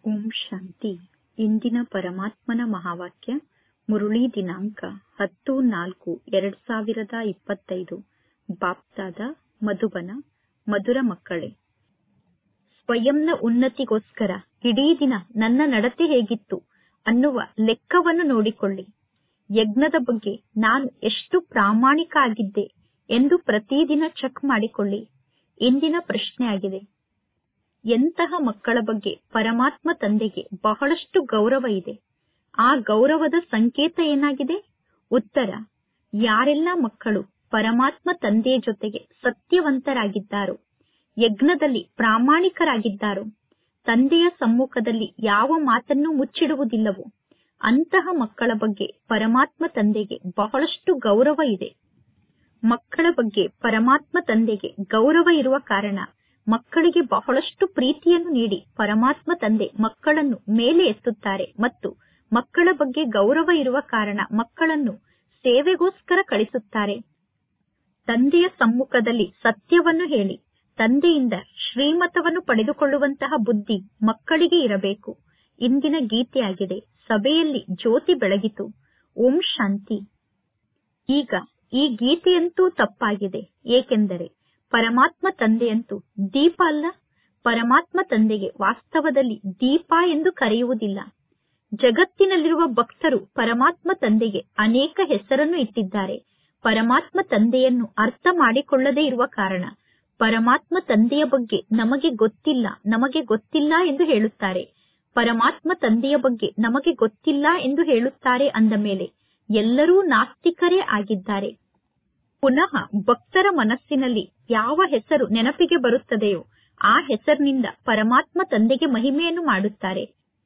ಓಂ ಶಾಂತಿ ಇಂದಿನ ಪರಮಾತ್ಮನ ಮಹಾವಾಕ್ಯ ಮುರುಳಿ ದಿನಾಂಕ ಹತ್ತು ನಾಲ್ಕು ಎರಡ್ ಸಾವಿರದ ಇಪ್ಪತ್ತೈದು ಬಾಪ್ತಾದ ಮಧುಬನ ಮಧುರ ಮಕ್ಕಳೇ ಸ್ವಯಂನ ಉನ್ನತಿಗೋಸ್ಕರ ಇಡೀ ದಿನ ನನ್ನ ನಡತೆ ಹೇಗಿತ್ತು ಅನ್ನುವ ಲೆಕ್ಕವನ್ನು ನೋಡಿಕೊಳ್ಳಿ ಯಜ್ಞದ ಬಗ್ಗೆ ನಾನು ಎಷ್ಟು ಪ್ರಾಮಾಣಿಕ ಆಗಿದ್ದೆ ಎಂದು ಪ್ರತಿದಿನ ಚೆಕ್ ಮಾಡಿಕೊಳ್ಳಿ ಇಂದಿನ ಪ್ರಶ್ನೆಯಾಗಿದೆ ಎಂತಹ ಮಕ್ಕಳ ಬಗ್ಗೆ ಪರಮಾತ್ಮ ತಂದೆಗೆ ಬಹಳಷ್ಟು ಗೌರವ ಇದೆ ಆ ಗೌರವದ ಸಂಕೇತ ಏನಾಗಿದೆ ಉತ್ತರ ಯಾರೆಲ್ಲ ಮಕ್ಕಳು ಪರಮಾತ್ಮ ತಂದೆಯ ಜೊತೆಗೆ ಸತ್ಯವಂತರಾಗಿದ್ದಾರೋ ಯಜ್ಞದಲ್ಲಿ ಪ್ರಾಮಾಣಿಕರಾಗಿದ್ದಾರೋ ತಂದೆಯ ಸಮ್ಮುಖದಲ್ಲಿ ಯಾವ ಮಾತನ್ನು ಮುಚ್ಚಿಡುವುದಿಲ್ಲವೋ ಅಂತಹ ಮಕ್ಕಳ ಬಗ್ಗೆ ಪರಮಾತ್ಮ ತಂದೆಗೆ ಬಹಳಷ್ಟು ಗೌರವ ಇದೆ ಮಕ್ಕಳ ಬಗ್ಗೆ ಪರಮಾತ್ಮ ತಂದೆಗೆ ಗೌರವ ಇರುವ ಕಾರಣ ಮಕ್ಕಳಿಗೆ ಬಹಳಷ್ಟು ಪ್ರೀತಿಯನ್ನು ನೀಡಿ ಪರಮಾತ್ಮ ತಂದೆ ಮಕ್ಕಳನ್ನು ಮೇಲೆ ಎತ್ತುತ್ತಾರೆ ಮತ್ತು ಮಕ್ಕಳ ಬಗ್ಗೆ ಗೌರವ ಇರುವ ಕಾರಣ ಮಕ್ಕಳನ್ನು ಸೇವೆಗೋಸ್ಕರ ಕಳಿಸುತ್ತಾರೆ ತಂದೆಯ ಸಮ್ಮುಖದಲ್ಲಿ ಸತ್ಯವನ್ನು ಹೇಳಿ ತಂದೆಯಿಂದ ಶ್ರೀಮತವನ್ನು ಪಡೆದುಕೊಳ್ಳುವಂತಹ ಬುದ್ಧಿ ಮಕ್ಕಳಿಗೆ ಇರಬೇಕು ಇಂದಿನ ಗೀತೆಯಾಗಿದೆ ಸಭೆಯಲ್ಲಿ ಜ್ಯೋತಿ ಬೆಳಗಿತು ಓಂ ಶಾಂತಿ ಈಗ ಈ ಗೀತೆಯಂತೂ ತಪ್ಪಾಗಿದೆ ಏಕೆಂದರೆ ಪರಮಾತ್ಮ ತಂದೆಯಂತೂ ದೀಪ ಅಲ್ಲ ಪರಮಾತ್ಮ ತಂದೆಗೆ ವಾಸ್ತವದಲ್ಲಿ ದೀಪ ಎಂದು ಕರೆಯುವುದಿಲ್ಲ ಜಗತ್ತಿನಲ್ಲಿರುವ ಭಕ್ತರು ಪರಮಾತ್ಮ ತಂದೆಗೆ ಅನೇಕ ಹೆಸರನ್ನು ಇಟ್ಟಿದ್ದಾರೆ ಪರಮಾತ್ಮ ತಂದೆಯನ್ನು ಅರ್ಥ ಮಾಡಿಕೊಳ್ಳದೇ ಇರುವ ಕಾರಣ ಪರಮಾತ್ಮ ತಂದೆಯ ಬಗ್ಗೆ ನಮಗೆ ಗೊತ್ತಿಲ್ಲ ನಮಗೆ ಗೊತ್ತಿಲ್ಲ ಎಂದು ಹೇಳುತ್ತಾರೆ ಪರಮಾತ್ಮ ತಂದೆಯ ಬಗ್ಗೆ ನಮಗೆ ಗೊತ್ತಿಲ್ಲ ಎಂದು ಹೇಳುತ್ತಾರೆ ಅಂದ ಮೇಲೆ ಎಲ್ಲರೂ ನಾಸ್ತಿಕರೇ ಆಗಿದ್ದಾರೆ ಪುನಃ ಭಕ್ತರ ಮನಸ್ಸಿನಲ್ಲಿ ಯಾವ ಹೆಸರು ನೆನಪಿಗೆ ಬರುತ್ತದೆಯೋ ಆ ಹೆಸರಿನಿಂದ ಪರಮಾತ್ಮ ತಂದೆಗೆ ಮಹಿಮೆಯನ್ನು ಮಾಡುತ್ತಾರೆ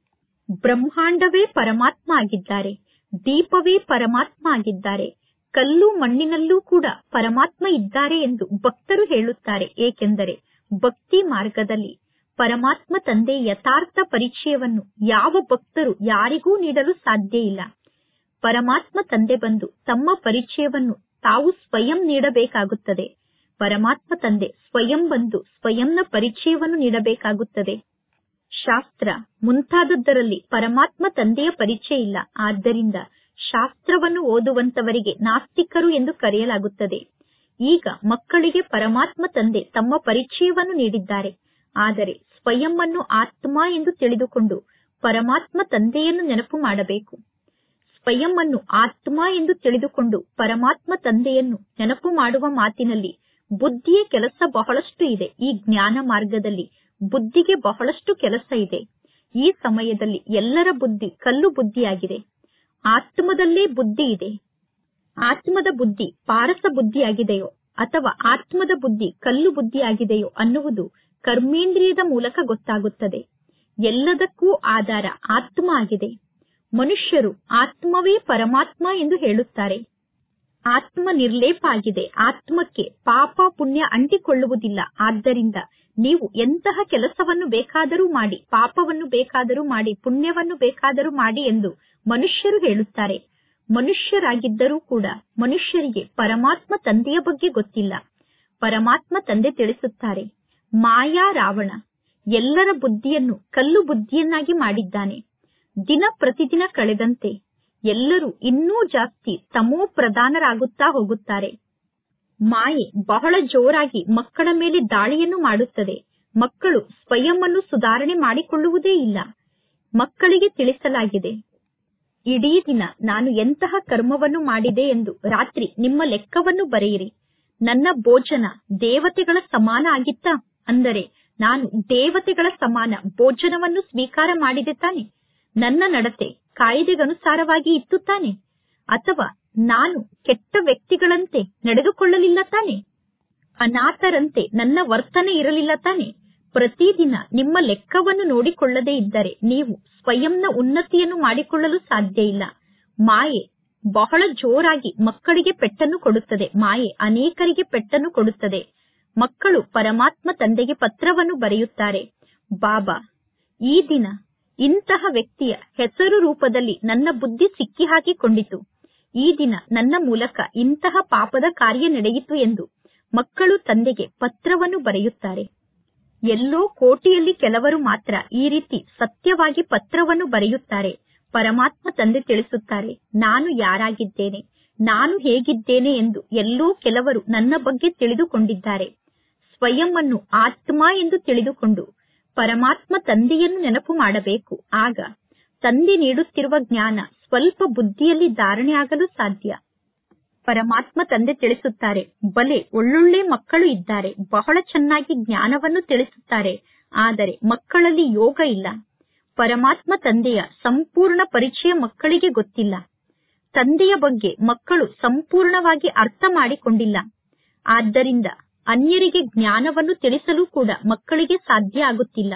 ಬ್ರಹ್ಮಾಂಡವೇ ಪರಮಾತ್ಮ ಆಗಿದ್ದಾರೆ ದೀಪವೇ ಪರಮಾತ್ಮ ಆಗಿದ್ದಾರೆ ಕಲ್ಲು ಮಣ್ಣಿನಲ್ಲೂ ಕೂಡ ಪರಮಾತ್ಮ ಇದ್ದಾರೆ ಎಂದು ಭಕ್ತರು ಹೇಳುತ್ತಾರೆ ಏಕೆಂದರೆ ಭಕ್ತಿ ಮಾರ್ಗದಲ್ಲಿ ಪರಮಾತ್ಮ ತಂದೆ ಯಥಾರ್ಥ ಪರಿಚಯವನ್ನು ಯಾವ ಭಕ್ತರು ಯಾರಿಗೂ ನೀಡಲು ಸಾಧ್ಯ ಇಲ್ಲ ಪರಮಾತ್ಮ ತಂದೆ ಬಂದು ತಮ್ಮ ಪರಿಚಯವನ್ನು ತಾವು ಸ್ವಯಂ ನೀಡಬೇಕಾಗುತ್ತದೆ ಪರಮಾತ್ಮ ತಂದೆ ಸ್ವಯಂ ಬಂದು ಸ್ವಯಂನ ಪರಿಚಯವನ್ನು ನೀಡಬೇಕಾಗುತ್ತದೆ ಶಾಸ್ತ್ರ ಮುಂತಾದದ್ದರಲ್ಲಿ ಪರಮಾತ್ಮ ತಂದೆಯ ಪರಿಚಯ ಇಲ್ಲ ಆದ್ದರಿಂದ ಶಾಸ್ತ್ರವನ್ನು ಓದುವಂತವರಿಗೆ ನಾಸ್ತಿಕರು ಎಂದು ಕರೆಯಲಾಗುತ್ತದೆ ಈಗ ಮಕ್ಕಳಿಗೆ ಪರಮಾತ್ಮ ತಂದೆ ತಮ್ಮ ಪರಿಚಯವನ್ನು ನೀಡಿದ್ದಾರೆ ಆದರೆ ಸ್ವಯಂ ಅನ್ನು ಆತ್ಮ ಎಂದು ತಿಳಿದುಕೊಂಡು ಪರಮಾತ್ಮ ತಂದೆಯನ್ನು ನೆನಪು ಮಾಡಬೇಕು ಸ್ವಯಂ ಅನ್ನು ಆತ್ಮ ಎಂದು ತಿಳಿದುಕೊಂಡು ಪರಮಾತ್ಮ ತಂದೆಯನ್ನು ನೆನಪು ಮಾಡುವ ಮಾತಿನಲ್ಲಿ ಬುದ್ಧಿಯ ಕೆಲಸ ಬಹಳಷ್ಟು ಇದೆ ಈ ಜ್ಞಾನ ಮಾರ್ಗದಲ್ಲಿ ಬುದ್ಧಿಗೆ ಬಹಳಷ್ಟು ಕೆಲಸ ಇದೆ ಈ ಸಮಯದಲ್ಲಿ ಎಲ್ಲರ ಬುದ್ಧಿ ಕಲ್ಲು ಬುದ್ಧಿಯಾಗಿದೆ ಆತ್ಮದಲ್ಲೇ ಬುದ್ಧಿ ಇದೆ ಆತ್ಮದ ಬುದ್ಧಿ ಪಾರಸ ಬುದ್ಧಿಯಾಗಿದೆಯೋ ಅಥವಾ ಆತ್ಮದ ಬುದ್ಧಿ ಕಲ್ಲು ಬುದ್ಧಿಯಾಗಿದೆಯೋ ಅನ್ನುವುದು ಕರ್ಮೇಂದ್ರಿಯದ ಮೂಲಕ ಗೊತ್ತಾಗುತ್ತದೆ ಎಲ್ಲದಕ್ಕೂ ಆಧಾರ ಆತ್ಮ ಆಗಿದೆ ಮನುಷ್ಯರು ಆತ್ಮವೇ ಪರಮಾತ್ಮ ಎಂದು ಹೇಳುತ್ತಾರೆ ಆತ್ಮ ನಿರ್ಲೇಪ ಆಗಿದೆ ಆತ್ಮಕ್ಕೆ ಪಾಪ ಪುಣ್ಯ ಅಂಟಿಕೊಳ್ಳುವುದಿಲ್ಲ ಆದ್ದರಿಂದ ನೀವು ಎಂತಹ ಕೆಲಸವನ್ನು ಬೇಕಾದರೂ ಮಾಡಿ ಪಾಪವನ್ನು ಬೇಕಾದರೂ ಮಾಡಿ ಪುಣ್ಯವನ್ನು ಬೇಕಾದರೂ ಮಾಡಿ ಎಂದು ಮನುಷ್ಯರು ಹೇಳುತ್ತಾರೆ ಮನುಷ್ಯರಾಗಿದ್ದರೂ ಕೂಡ ಮನುಷ್ಯರಿಗೆ ಪರಮಾತ್ಮ ತಂದೆಯ ಬಗ್ಗೆ ಗೊತ್ತಿಲ್ಲ ಪರಮಾತ್ಮ ತಂದೆ ತಿಳಿಸುತ್ತಾರೆ ಮಾಯಾ ರಾವಣ ಎಲ್ಲರ ಬುದ್ಧಿಯನ್ನು ಕಲ್ಲು ಬುದ್ಧಿಯನ್ನಾಗಿ ಮಾಡಿದ್ದಾನೆ ದಿನ ಪ್ರತಿದಿನ ಕಳೆದಂತೆ ಎಲ್ಲರೂ ಇನ್ನೂ ಜಾಸ್ತಿ ತಮೋ ಪ್ರಧಾನರಾಗುತ್ತಾ ಹೋಗುತ್ತಾರೆ ಮಾಯೆ ಬಹಳ ಜೋರಾಗಿ ಮಕ್ಕಳ ಮೇಲೆ ದಾಳಿಯನ್ನು ಮಾಡುತ್ತದೆ ಮಕ್ಕಳು ಸ್ವಯಂ ಅನ್ನು ಸುಧಾರಣೆ ಮಾಡಿಕೊಳ್ಳುವುದೇ ಇಲ್ಲ ಮಕ್ಕಳಿಗೆ ತಿಳಿಸಲಾಗಿದೆ ಇಡೀ ದಿನ ನಾನು ಎಂತಹ ಕರ್ಮವನ್ನು ಮಾಡಿದೆ ಎಂದು ರಾತ್ರಿ ನಿಮ್ಮ ಲೆಕ್ಕವನ್ನು ಬರೆಯಿರಿ ನನ್ನ ಭೋಜನ ದೇವತೆಗಳ ಸಮಾನ ಆಗಿತ್ತಾ ಅಂದರೆ ನಾನು ದೇವತೆಗಳ ಸಮಾನ ಭೋಜನವನ್ನು ಸ್ವೀಕಾರ ಮಾಡಿದೆ ತಾನೆ ನನ್ನ ನಡತೆ ಕಾಯ್ದೆಗನುಸಾರವಾಗಿ ಇತ್ತು ತಾನೆ ಅಥವಾ ನಾನು ಕೆಟ್ಟ ವ್ಯಕ್ತಿಗಳಂತೆ ನಡೆದುಕೊಳ್ಳಲಿಲ್ಲ ತಾನೆ ಅನಾಥರಂತೆ ನನ್ನ ವರ್ತನೆ ಇರಲಿಲ್ಲ ತಾನೆ ಪ್ರತಿದಿನ ನಿಮ್ಮ ಲೆಕ್ಕವನ್ನು ನೋಡಿಕೊಳ್ಳದೇ ಇದ್ದರೆ ನೀವು ಸ್ವಯಂನ ಉನ್ನತಿಯನ್ನು ಮಾಡಿಕೊಳ್ಳಲು ಸಾಧ್ಯ ಇಲ್ಲ ಮಾಯೆ ಬಹಳ ಜೋರಾಗಿ ಮಕ್ಕಳಿಗೆ ಪೆಟ್ಟನ್ನು ಕೊಡುತ್ತದೆ ಮಾಯೆ ಅನೇಕರಿಗೆ ಪೆಟ್ಟನ್ನು ಕೊಡುತ್ತದೆ ಮಕ್ಕಳು ಪರಮಾತ್ಮ ತಂದೆಗೆ ಪತ್ರವನ್ನು ಬರೆಯುತ್ತಾರೆ ಬಾಬಾ ಈ ದಿನ ಇಂತಹ ವ್ಯಕ್ತಿಯ ಹೆಸರು ರೂಪದಲ್ಲಿ ನನ್ನ ಬುದ್ಧಿ ಸಿಕ್ಕಿ ಹಾಕಿಕೊಂಡಿತು ಈ ದಿನ ನನ್ನ ಮೂಲಕ ಇಂತಹ ಪಾಪದ ಕಾರ್ಯ ನಡೆಯಿತು ಎಂದು ಮಕ್ಕಳು ತಂದೆಗೆ ಪತ್ರವನ್ನು ಬರೆಯುತ್ತಾರೆ ಎಲ್ಲೋ ಕೋಟಿಯಲ್ಲಿ ಕೆಲವರು ಮಾತ್ರ ಈ ರೀತಿ ಸತ್ಯವಾಗಿ ಪತ್ರವನ್ನು ಬರೆಯುತ್ತಾರೆ ಪರಮಾತ್ಮ ತಂದೆ ತಿಳಿಸುತ್ತಾರೆ ನಾನು ಯಾರಾಗಿದ್ದೇನೆ ನಾನು ಹೇಗಿದ್ದೇನೆ ಎಂದು ಎಲ್ಲೋ ಕೆಲವರು ನನ್ನ ಬಗ್ಗೆ ತಿಳಿದುಕೊಂಡಿದ್ದಾರೆ ಸ್ವಯಂ ಅನ್ನು ಆತ್ಮ ಎಂದು ತಿಳಿದುಕೊಂಡು ಪರಮಾತ್ಮ ತಂದೆಯನ್ನು ನೆನಪು ಮಾಡಬೇಕು ಆಗ ತಂದೆ ನೀಡುತ್ತಿರುವ ಜ್ಞಾನ ಸ್ವಲ್ಪ ಬುದ್ಧಿಯಲ್ಲಿ ಧಾರಣೆ ಆಗಲು ಸಾಧ್ಯ ಪರಮಾತ್ಮ ತಂದೆ ತಿಳಿಸುತ್ತಾರೆ ಬಲೆ ಒಳ್ಳೊಳ್ಳೆ ಮಕ್ಕಳು ಇದ್ದಾರೆ ಬಹಳ ಚೆನ್ನಾಗಿ ಜ್ಞಾನವನ್ನು ತಿಳಿಸುತ್ತಾರೆ ಆದರೆ ಮಕ್ಕಳಲ್ಲಿ ಯೋಗ ಇಲ್ಲ ಪರಮಾತ್ಮ ತಂದೆಯ ಸಂಪೂರ್ಣ ಪರಿಚಯ ಮಕ್ಕಳಿಗೆ ಗೊತ್ತಿಲ್ಲ ತಂದೆಯ ಬಗ್ಗೆ ಮಕ್ಕಳು ಸಂಪೂರ್ಣವಾಗಿ ಅರ್ಥ ಮಾಡಿಕೊಂಡಿಲ್ಲ ಆದ್ದರಿಂದ ಅನ್ಯರಿಗೆ ಜ್ಞಾನವನ್ನು ತಿಳಿಸಲು ಕೂಡ ಮಕ್ಕಳಿಗೆ ಸಾಧ್ಯ ಆಗುತ್ತಿಲ್ಲ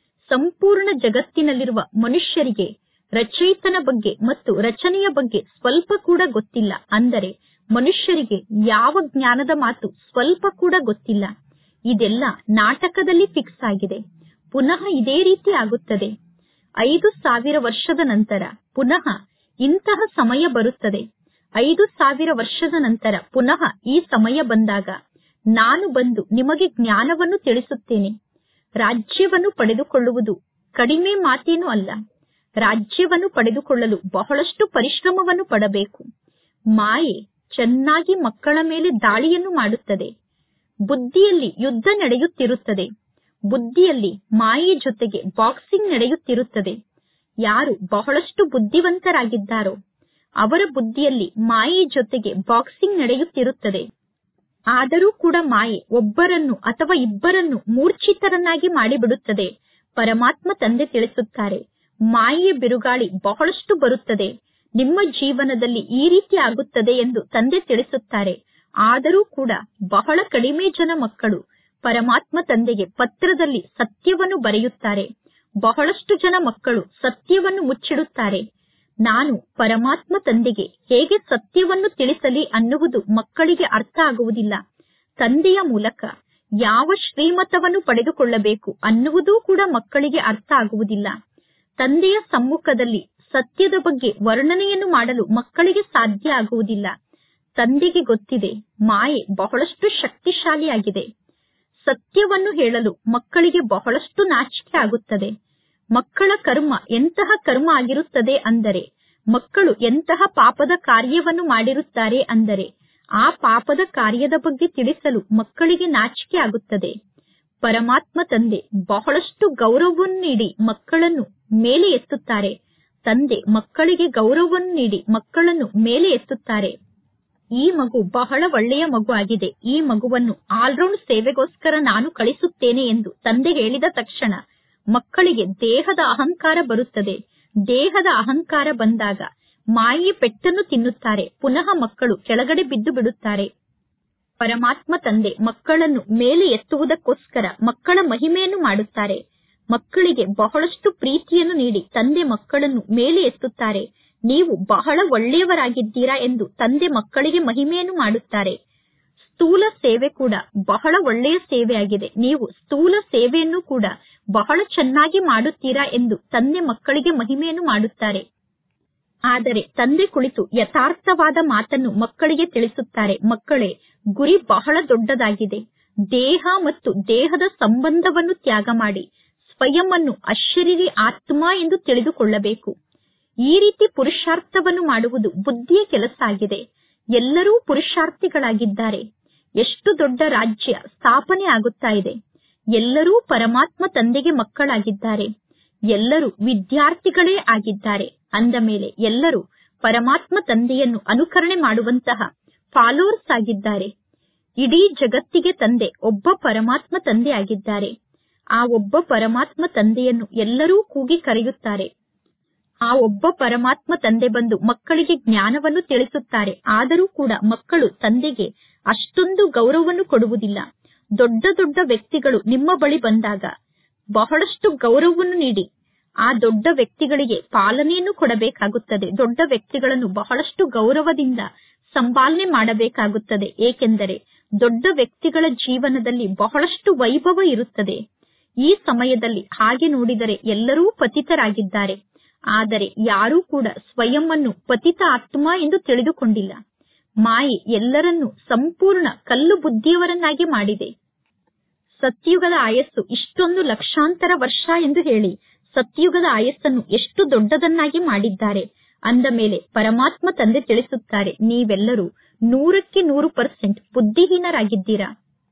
ಸಂಪೂರ್ಣ ಜಗತ್ತಿನಲ್ಲಿರುವ ಮನುಷ್ಯರಿಗೆ ರಚಯಿತನ ಬಗ್ಗೆ ಮತ್ತು ರಚನೆಯ ಬಗ್ಗೆ ಸ್ವಲ್ಪ ಕೂಡ ಗೊತ್ತಿಲ್ಲ ಅಂದರೆ ಮನುಷ್ಯರಿಗೆ ಯಾವ ಜ್ಞಾನದ ಮಾತು ಸ್ವಲ್ಪ ಕೂಡ ಗೊತ್ತಿಲ್ಲ ಇದೆಲ್ಲ ನಾಟಕದಲ್ಲಿ ಫಿಕ್ಸ್ ಆಗಿದೆ ಪುನಃ ಇದೇ ರೀತಿ ಆಗುತ್ತದೆ ಐದು ಸಾವಿರ ವರ್ಷದ ನಂತರ ಪುನಃ ಇಂತಹ ಸಮಯ ಬರುತ್ತದೆ ಐದು ಸಾವಿರ ವರ್ಷದ ನಂತರ ಪುನಃ ಈ ಸಮಯ ಬಂದಾಗ ನಾನು ಬಂದು ನಿಮಗೆ ಜ್ಞಾನವನ್ನು ತಿಳಿಸುತ್ತೇನೆ ರಾಜ್ಯವನ್ನು ಪಡೆದುಕೊಳ್ಳುವುದು ಕಡಿಮೆ ಮಾತೇನೂ ಅಲ್ಲ ರಾಜ್ಯವನ್ನು ಪಡೆದುಕೊಳ್ಳಲು ಬಹಳಷ್ಟು ಪರಿಶ್ರಮವನ್ನು ಪಡಬೇಕು ಮಾಯೆ ಚೆನ್ನಾಗಿ ಮಕ್ಕಳ ಮೇಲೆ ದಾಳಿಯನ್ನು ಮಾಡುತ್ತದೆ ಬುದ್ಧಿಯಲ್ಲಿ ಯುದ್ಧ ನಡೆಯುತ್ತಿರುತ್ತದೆ ಬುದ್ಧಿಯಲ್ಲಿ ಮಾಯೆ ಜೊತೆಗೆ ಬಾಕ್ಸಿಂಗ್ ನಡೆಯುತ್ತಿರುತ್ತದೆ ಯಾರು ಬಹಳಷ್ಟು ಬುದ್ಧಿವಂತರಾಗಿದ್ದಾರೋ ಅವರ ಬುದ್ಧಿಯಲ್ಲಿ ಮಾಯೆ ಜೊತೆಗೆ ಬಾಕ್ಸಿಂಗ್ ನಡೆಯುತ್ತಿರುತ್ತದೆ ಆದರೂ ಕೂಡ ಮಾಯೆ ಒಬ್ಬರನ್ನು ಅಥವಾ ಇಬ್ಬರನ್ನು ಮೂರ್ಛಿತರನ್ನಾಗಿ ಮಾಡಿಬಿಡುತ್ತದೆ ಪರಮಾತ್ಮ ತಂದೆ ತಿಳಿಸುತ್ತಾರೆ ಮಾಯೆಯ ಬಿರುಗಾಳಿ ಬಹಳಷ್ಟು ಬರುತ್ತದೆ ನಿಮ್ಮ ಜೀವನದಲ್ಲಿ ಈ ರೀತಿ ಆಗುತ್ತದೆ ಎಂದು ತಂದೆ ತಿಳಿಸುತ್ತಾರೆ ಆದರೂ ಕೂಡ ಬಹಳ ಕಡಿಮೆ ಜನ ಮಕ್ಕಳು ಪರಮಾತ್ಮ ತಂದೆಗೆ ಪತ್ರದಲ್ಲಿ ಸತ್ಯವನ್ನು ಬರೆಯುತ್ತಾರೆ ಬಹಳಷ್ಟು ಜನ ಮಕ್ಕಳು ಸತ್ಯವನ್ನು ಮುಚ್ಚಿಡುತ್ತಾರೆ ನಾನು ಪರಮಾತ್ಮ ತಂದೆಗೆ ಹೇಗೆ ಸತ್ಯವನ್ನು ತಿಳಿಸಲಿ ಅನ್ನುವುದು ಮಕ್ಕಳಿಗೆ ಅರ್ಥ ಆಗುವುದಿಲ್ಲ ತಂದೆಯ ಮೂಲಕ ಯಾವ ಶ್ರೀಮತವನ್ನು ಪಡೆದುಕೊಳ್ಳಬೇಕು ಅನ್ನುವುದೂ ಕೂಡ ಮಕ್ಕಳಿಗೆ ಅರ್ಥ ಆಗುವುದಿಲ್ಲ ತಂದೆಯ ಸಮ್ಮುಖದಲ್ಲಿ ಸತ್ಯದ ಬಗ್ಗೆ ವರ್ಣನೆಯನ್ನು ಮಾಡಲು ಮಕ್ಕಳಿಗೆ ಸಾಧ್ಯ ಆಗುವುದಿಲ್ಲ ತಂದೆಗೆ ಗೊತ್ತಿದೆ ಮಾಯೆ ಬಹಳಷ್ಟು ಶಕ್ತಿಶಾಲಿಯಾಗಿದೆ ಸತ್ಯವನ್ನು ಹೇಳಲು ಮಕ್ಕಳಿಗೆ ಬಹಳಷ್ಟು ನಾಚಿಕೆ ಆಗುತ್ತದೆ ಮಕ್ಕಳ ಕರ್ಮ ಎಂತಹ ಕರ್ಮ ಆಗಿರುತ್ತದೆ ಅಂದರೆ ಮಕ್ಕಳು ಎಂತಹ ಪಾಪದ ಕಾರ್ಯವನ್ನು ಮಾಡಿರುತ್ತಾರೆ ಅಂದರೆ ಆ ಪಾಪದ ಕಾರ್ಯದ ಬಗ್ಗೆ ತಿಳಿಸಲು ಮಕ್ಕಳಿಗೆ ನಾಚಿಕೆ ಆಗುತ್ತದೆ ಪರಮಾತ್ಮ ತಂದೆ ಬಹಳಷ್ಟು ಗೌರವವನ್ನು ನೀಡಿ ಮಕ್ಕಳನ್ನು ಮೇಲೆ ಎತ್ತುತ್ತಾರೆ ತಂದೆ ಮಕ್ಕಳಿಗೆ ಗೌರವವನ್ನು ನೀಡಿ ಮಕ್ಕಳನ್ನು ಮೇಲೆ ಎತ್ತುತ್ತಾರೆ ಈ ಮಗು ಬಹಳ ಒಳ್ಳೆಯ ಮಗು ಆಗಿದೆ ಈ ಮಗುವನ್ನು ಆಲ್ರೌಂಡ್ ಸೇವೆಗೋಸ್ಕರ ನಾನು ಕಳಿಸುತ್ತೇನೆ ಎಂದು ತಂದೆ ಹೇಳಿದ ತಕ್ಷಣ ಮಕ್ಕಳಿಗೆ ದೇಹದ ಅಹಂಕಾರ ಬರುತ್ತದೆ ದೇಹದ ಅಹಂಕಾರ ಬಂದಾಗ ಮಾಯೆ ಪೆಟ್ಟನ್ನು ತಿನ್ನುತ್ತಾರೆ ಪುನಃ ಮಕ್ಕಳು ಕೆಳಗಡೆ ಬಿದ್ದು ಬಿಡುತ್ತಾರೆ ಪರಮಾತ್ಮ ತಂದೆ ಮಕ್ಕಳನ್ನು ಮೇಲೆ ಎತ್ತುವುದಕ್ಕೋಸ್ಕರ ಮಕ್ಕಳ ಮಹಿಮೆಯನ್ನು ಮಾಡುತ್ತಾರೆ ಮಕ್ಕಳಿಗೆ ಬಹಳಷ್ಟು ಪ್ರೀತಿಯನ್ನು ನೀಡಿ ತಂದೆ ಮಕ್ಕಳನ್ನು ಮೇಲೆ ಎತ್ತುತ್ತಾರೆ ನೀವು ಬಹಳ ಒಳ್ಳೆಯವರಾಗಿದ್ದೀರಾ ಎಂದು ತಂದೆ ಮಕ್ಕಳಿಗೆ ಮಹಿಮೆಯನ್ನು ಮಾಡುತ್ತಾರೆ ಸ್ಥೂಲ ಸೇವೆ ಕೂಡ ಬಹಳ ಒಳ್ಳೆಯ ಸೇವೆಯಾಗಿದೆ ನೀವು ಸ್ಥೂಲ ಸೇವೆಯನ್ನು ಕೂಡ ಬಹಳ ಚೆನ್ನಾಗಿ ಮಾಡುತ್ತೀರಾ ಎಂದು ತಂದೆ ಮಕ್ಕಳಿಗೆ ಮಹಿಮೆಯನ್ನು ಮಾಡುತ್ತಾರೆ ಆದರೆ ತಂದೆ ಕುಳಿತು ಯಥಾರ್ಥವಾದ ಮಾತನ್ನು ಮಕ್ಕಳಿಗೆ ತಿಳಿಸುತ್ತಾರೆ ಮಕ್ಕಳೇ ಗುರಿ ಬಹಳ ದೊಡ್ಡದಾಗಿದೆ ದೇಹ ಮತ್ತು ದೇಹದ ಸಂಬಂಧವನ್ನು ತ್ಯಾಗ ಮಾಡಿ ಸ್ವಯಂ ಅನ್ನು ಅಶರೀರಿ ಆತ್ಮ ಎಂದು ತಿಳಿದುಕೊಳ್ಳಬೇಕು ಈ ರೀತಿ ಪುರುಷಾರ್ಥವನ್ನು ಮಾಡುವುದು ಬುದ್ಧಿಯ ಕೆಲಸ ಆಗಿದೆ ಎಲ್ಲರೂ ಪುರುಷಾರ್ಥಿಗಳಾಗಿದ್ದಾರೆ ಎಷ್ಟು ದೊಡ್ಡ ರಾಜ್ಯ ಸ್ಥಾಪನೆ ಆಗುತ್ತಾ ಇದೆ ಎಲ್ಲರೂ ಪರಮಾತ್ಮ ತಂದೆಗೆ ಮಕ್ಕಳಾಗಿದ್ದಾರೆ ಎಲ್ಲರೂ ವಿದ್ಯಾರ್ಥಿಗಳೇ ಆಗಿದ್ದಾರೆ ಅಂದ ಮೇಲೆ ಎಲ್ಲರೂ ಪರಮಾತ್ಮ ತಂದೆಯನ್ನು ಅನುಕರಣೆ ಮಾಡುವಂತಹ ಫಾಲೋವರ್ಸ್ ಆಗಿದ್ದಾರೆ ಇಡೀ ಜಗತ್ತಿಗೆ ತಂದೆ ಒಬ್ಬ ಪರಮಾತ್ಮ ತಂದೆ ಆಗಿದ್ದಾರೆ ಆ ಒಬ್ಬ ಪರಮಾತ್ಮ ತಂದೆಯನ್ನು ಎಲ್ಲರೂ ಕೂಗಿ ಕರೆಯುತ್ತಾರೆ ಆ ಒಬ್ಬ ಪರಮಾತ್ಮ ತಂದೆ ಬಂದು ಮಕ್ಕಳಿಗೆ ಜ್ಞಾನವನ್ನು ತಿಳಿಸುತ್ತಾರೆ ಆದರೂ ಕೂಡ ಮಕ್ಕಳು ತಂದೆಗೆ ಅಷ್ಟೊಂದು ಗೌರವವನ್ನು ಕೊಡುವುದಿಲ್ಲ ದೊಡ್ಡ ದೊಡ್ಡ ವ್ಯಕ್ತಿಗಳು ನಿಮ್ಮ ಬಳಿ ಬಂದಾಗ ಬಹಳಷ್ಟು ಗೌರವವನ್ನು ನೀಡಿ ಆ ದೊಡ್ಡ ವ್ಯಕ್ತಿಗಳಿಗೆ ಪಾಲನೆಯನ್ನು ಕೊಡಬೇಕಾಗುತ್ತದೆ ದೊಡ್ಡ ವ್ಯಕ್ತಿಗಳನ್ನು ಬಹಳಷ್ಟು ಗೌರವದಿಂದ ಸಂಪಾಲನೆ ಮಾಡಬೇಕಾಗುತ್ತದೆ ಏಕೆಂದರೆ ದೊಡ್ಡ ವ್ಯಕ್ತಿಗಳ ಜೀವನದಲ್ಲಿ ಬಹಳಷ್ಟು ವೈಭವ ಇರುತ್ತದೆ ಈ ಸಮಯದಲ್ಲಿ ಹಾಗೆ ನೋಡಿದರೆ ಎಲ್ಲರೂ ಪತಿತರಾಗಿದ್ದಾರೆ ಆದರೆ ಯಾರೂ ಕೂಡ ಸ್ವಯಂ ಅನ್ನು ಪತಿತ ಆತ್ಮ ಎಂದು ತಿಳಿದುಕೊಂಡಿಲ್ಲ ಮಾಯೆ ಎಲ್ಲರನ್ನೂ ಸಂಪೂರ್ಣ ಕಲ್ಲು ಬುದ್ಧಿಯವರನ್ನಾಗಿ ಮಾಡಿದೆ ಸತ್ಯುಗದ ಆಯಸ್ಸು ಇಷ್ಟೊಂದು ಲಕ್ಷಾಂತರ ವರ್ಷ ಎಂದು ಹೇಳಿ ಸತ್ಯುಗದ ಆಯಸ್ಸನ್ನು ಎಷ್ಟು ದೊಡ್ಡದನ್ನಾಗಿ ಮಾಡಿದ್ದಾರೆ ಅಂದ ಮೇಲೆ ಪರಮಾತ್ಮ ತಂದೆ ತಿಳಿಸುತ್ತಾರೆ ನೀವೆಲ್ಲರೂ ನೂರಕ್ಕೆ ನೂರು ಪರ್ಸೆಂಟ್ ಬುದ್ಧಿಹೀನರಾಗಿದ್ದೀರಾ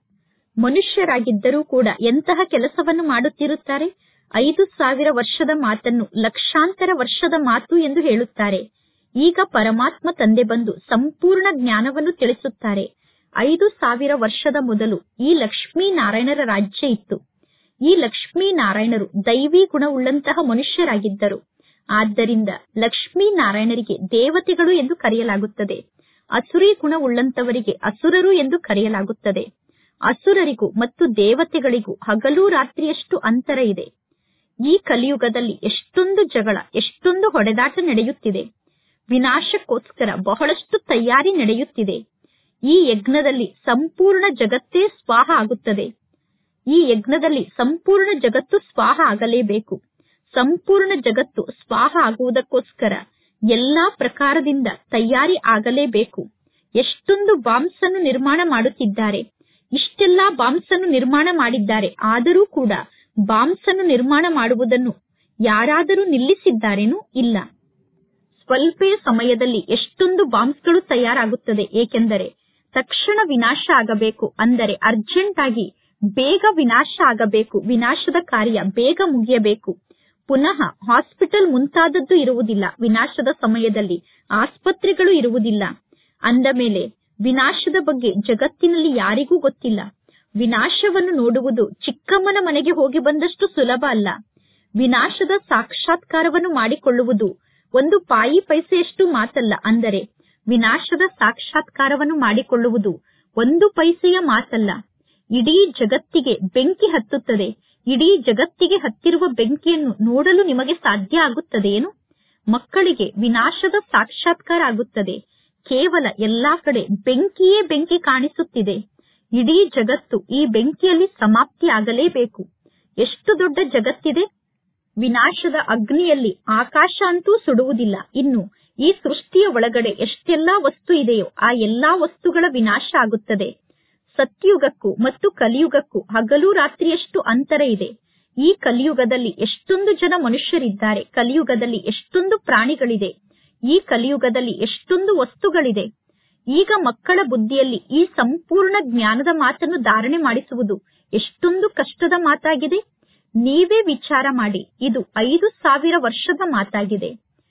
ಮನುಷ್ಯರಾಗಿದ್ದರೂ ಕೂಡ ಎಂತಹ ಕೆಲಸವನ್ನು ಮಾಡುತ್ತಿರುತ್ತಾರೆ ಐದು ಸಾವಿರ ವರ್ಷದ ಮಾತನ್ನು ಲಕ್ಷಾಂತರ ವರ್ಷದ ಮಾತು ಎಂದು ಹೇಳುತ್ತಾರೆ ಈಗ ಪರಮಾತ್ಮ ತಂದೆ ಬಂದು ಸಂಪೂರ್ಣ ಜ್ಞಾನವನ್ನು ತಿಳಿಸುತ್ತಾರೆ ಐದು ಸಾವಿರ ವರ್ಷದ ಮೊದಲು ಈ ಲಕ್ಷ್ಮೀ ನಾರಾಯಣರ ರಾಜ್ಯ ಇತ್ತು ಈ ಲಕ್ಷ್ಮೀ ನಾರಾಯಣರು ದೈವಿ ಗುಣವುಳ್ಳಂತಹ ಮನುಷ್ಯರಾಗಿದ್ದರು ಆದ್ದರಿಂದ ಲಕ್ಷ್ಮೀ ನಾರಾಯಣರಿಗೆ ದೇವತೆಗಳು ಎಂದು ಕರೆಯಲಾಗುತ್ತದೆ ಅಸುರಿ ಗುಣವುಳ್ಳಂತವರಿಗೆ ಅಸುರರು ಎಂದು ಕರೆಯಲಾಗುತ್ತದೆ ಅಸುರರಿಗೂ ಮತ್ತು ದೇವತೆಗಳಿಗೂ ಹಗಲು ರಾತ್ರಿಯಷ್ಟು ಅಂತರ ಇದೆ ಈ ಕಲಿಯುಗದಲ್ಲಿ ಎಷ್ಟೊಂದು ಜಗಳ ಎಷ್ಟೊಂದು ಹೊಡೆದಾಟ ನಡೆಯುತ್ತಿದೆ ವಿನಾಶಕ್ಕೋಸ್ಕರ ಬಹಳಷ್ಟು ತಯಾರಿ ನಡೆಯುತ್ತಿದೆ ಈ ಯಜ್ಞದಲ್ಲಿ ಸಂಪೂರ್ಣ ಜಗತ್ತೇ ಸ್ವಾಹ ಆಗುತ್ತದೆ ಈ ಯಜ್ಞದಲ್ಲಿ ಸಂಪೂರ್ಣ ಜಗತ್ತು ಸ್ವಾಹ ಆಗಲೇಬೇಕು ಸಂಪೂರ್ಣ ಜಗತ್ತು ಸ್ವಾಹ ಆಗುವುದಕ್ಕೋಸ್ಕರ ಎಲ್ಲಾ ಪ್ರಕಾರದಿಂದ ತಯಾರಿ ಆಗಲೇಬೇಕು ಎಷ್ಟೊಂದು ಬಾಂಬ್ಸ್ ಅನ್ನು ನಿರ್ಮಾಣ ಮಾಡುತ್ತಿದ್ದಾರೆ ಇಷ್ಟೆಲ್ಲಾ ಬಾಂಬ್ಸ್ ಅನ್ನು ನಿರ್ಮಾಣ ಮಾಡಿದ್ದಾರೆ ಆದರೂ ಕೂಡ ಬಾಂಬ್ಸ್ ಅನ್ನು ನಿರ್ಮಾಣ ಮಾಡುವುದನ್ನು ಯಾರಾದರೂ ನಿಲ್ಲಿಸಿದ್ದಾರೇನೂ ಇಲ್ಲ ಸ್ವಲ್ಪೇ ಸಮಯದಲ್ಲಿ ಎಷ್ಟೊಂದು ಬಾಂಬ್ಸ್ಗಳು ತಯಾರಾಗುತ್ತದೆ ಏಕೆಂದರೆ ತಕ್ಷಣ ವಿನಾಶ ಆಗಬೇಕು ಅಂದರೆ ಅರ್ಜೆಂಟ್ ಆಗಿ ಬೇಗ ವಿನಾಶ ಆಗಬೇಕು ವಿನಾಶದ ಕಾರ್ಯ ಬೇಗ ಮುಗಿಯಬೇಕು ಪುನಃ ಹಾಸ್ಪಿಟಲ್ ಮುಂತಾದದ್ದು ಇರುವುದಿಲ್ಲ ವಿನಾಶದ ಸಮಯದಲ್ಲಿ ಆಸ್ಪತ್ರೆಗಳು ಇರುವುದಿಲ್ಲ ಅಂದ ಮೇಲೆ ವಿನಾಶದ ಬಗ್ಗೆ ಜಗತ್ತಿನಲ್ಲಿ ಯಾರಿಗೂ ಗೊತ್ತಿಲ್ಲ ವಿನಾಶವನ್ನು ನೋಡುವುದು ಚಿಕ್ಕಮ್ಮನ ಮನೆಗೆ ಹೋಗಿ ಬಂದಷ್ಟು ಸುಲಭ ಅಲ್ಲ ವಿನಾಶದ ಸಾಕ್ಷಾತ್ಕಾರವನ್ನು ಮಾಡಿಕೊಳ್ಳುವುದು ಒಂದು ಪಾಯಿ ಪೈಸೆಯಷ್ಟು ಮಾತಲ್ಲ ಅಂದರೆ ವಿನಾಶದ ಸಾಕ್ಷಾತ್ಕಾರವನ್ನು ಮಾಡಿಕೊಳ್ಳುವುದು ಒಂದು ಪೈಸೆಯ ಮಾತಲ್ಲ ಇಡೀ ಜಗತ್ತಿಗೆ ಬೆಂಕಿ ಹತ್ತುತ್ತದೆ ಇಡೀ ಜಗತ್ತಿಗೆ ಹತ್ತಿರುವ ಬೆಂಕಿಯನ್ನು ನೋಡಲು ನಿಮಗೆ ಸಾಧ್ಯ ಆಗುತ್ತದೆಯೇನು ಮಕ್ಕಳಿಗೆ ವಿನಾಶದ ಸಾಕ್ಷಾತ್ಕಾರ ಆಗುತ್ತದೆ ಕೇವಲ ಎಲ್ಲಾ ಕಡೆ ಬೆಂಕಿಯೇ ಬೆಂಕಿ ಕಾಣಿಸುತ್ತಿದೆ ಇಡೀ ಜಗತ್ತು ಈ ಬೆಂಕಿಯಲ್ಲಿ ಸಮಾಪ್ತಿ ಆಗಲೇಬೇಕು ಎಷ್ಟು ದೊಡ್ಡ ಜಗತ್ತಿದೆ ವಿನಾಶದ ಅಗ್ನಿಯಲ್ಲಿ ಆಕಾಶ ಅಂತೂ ಸುಡುವುದಿಲ್ಲ ಇನ್ನು ಈ ಸೃಷ್ಟಿಯ ಒಳಗಡೆ ಎಷ್ಟೆಲ್ಲಾ ವಸ್ತು ಇದೆಯೋ ಆ ಎಲ್ಲಾ ವಸ್ತುಗಳ ವಿನಾಶ ಆಗುತ್ತದೆ ಸತ್ಯುಗಕ್ಕೂ ಮತ್ತು ಕಲಿಯುಗಕ್ಕೂ ಹಗಲು ರಾತ್ರಿಯಷ್ಟು ಅಂತರ ಇದೆ ಈ ಕಲಿಯುಗದಲ್ಲಿ ಎಷ್ಟೊಂದು ಜನ ಮನುಷ್ಯರಿದ್ದಾರೆ ಕಲಿಯುಗದಲ್ಲಿ ಎಷ್ಟೊಂದು ಪ್ರಾಣಿಗಳಿದೆ ಈ ಕಲಿಯುಗದಲ್ಲಿ ಎಷ್ಟೊಂದು ವಸ್ತುಗಳಿದೆ ಈಗ ಮಕ್ಕಳ ಬುದ್ಧಿಯಲ್ಲಿ ಈ ಸಂಪೂರ್ಣ ಜ್ಞಾನದ ಮಾತನ್ನು ಧಾರಣೆ ಮಾಡಿಸುವುದು ಎಷ್ಟೊಂದು ಕಷ್ಟದ ಮಾತಾಗಿದೆ ನೀವೇ ವಿಚಾರ ಮಾಡಿ ಇದು ಐದು ಸಾವಿರ ವರ್ಷದ ಮಾತಾಗಿದೆ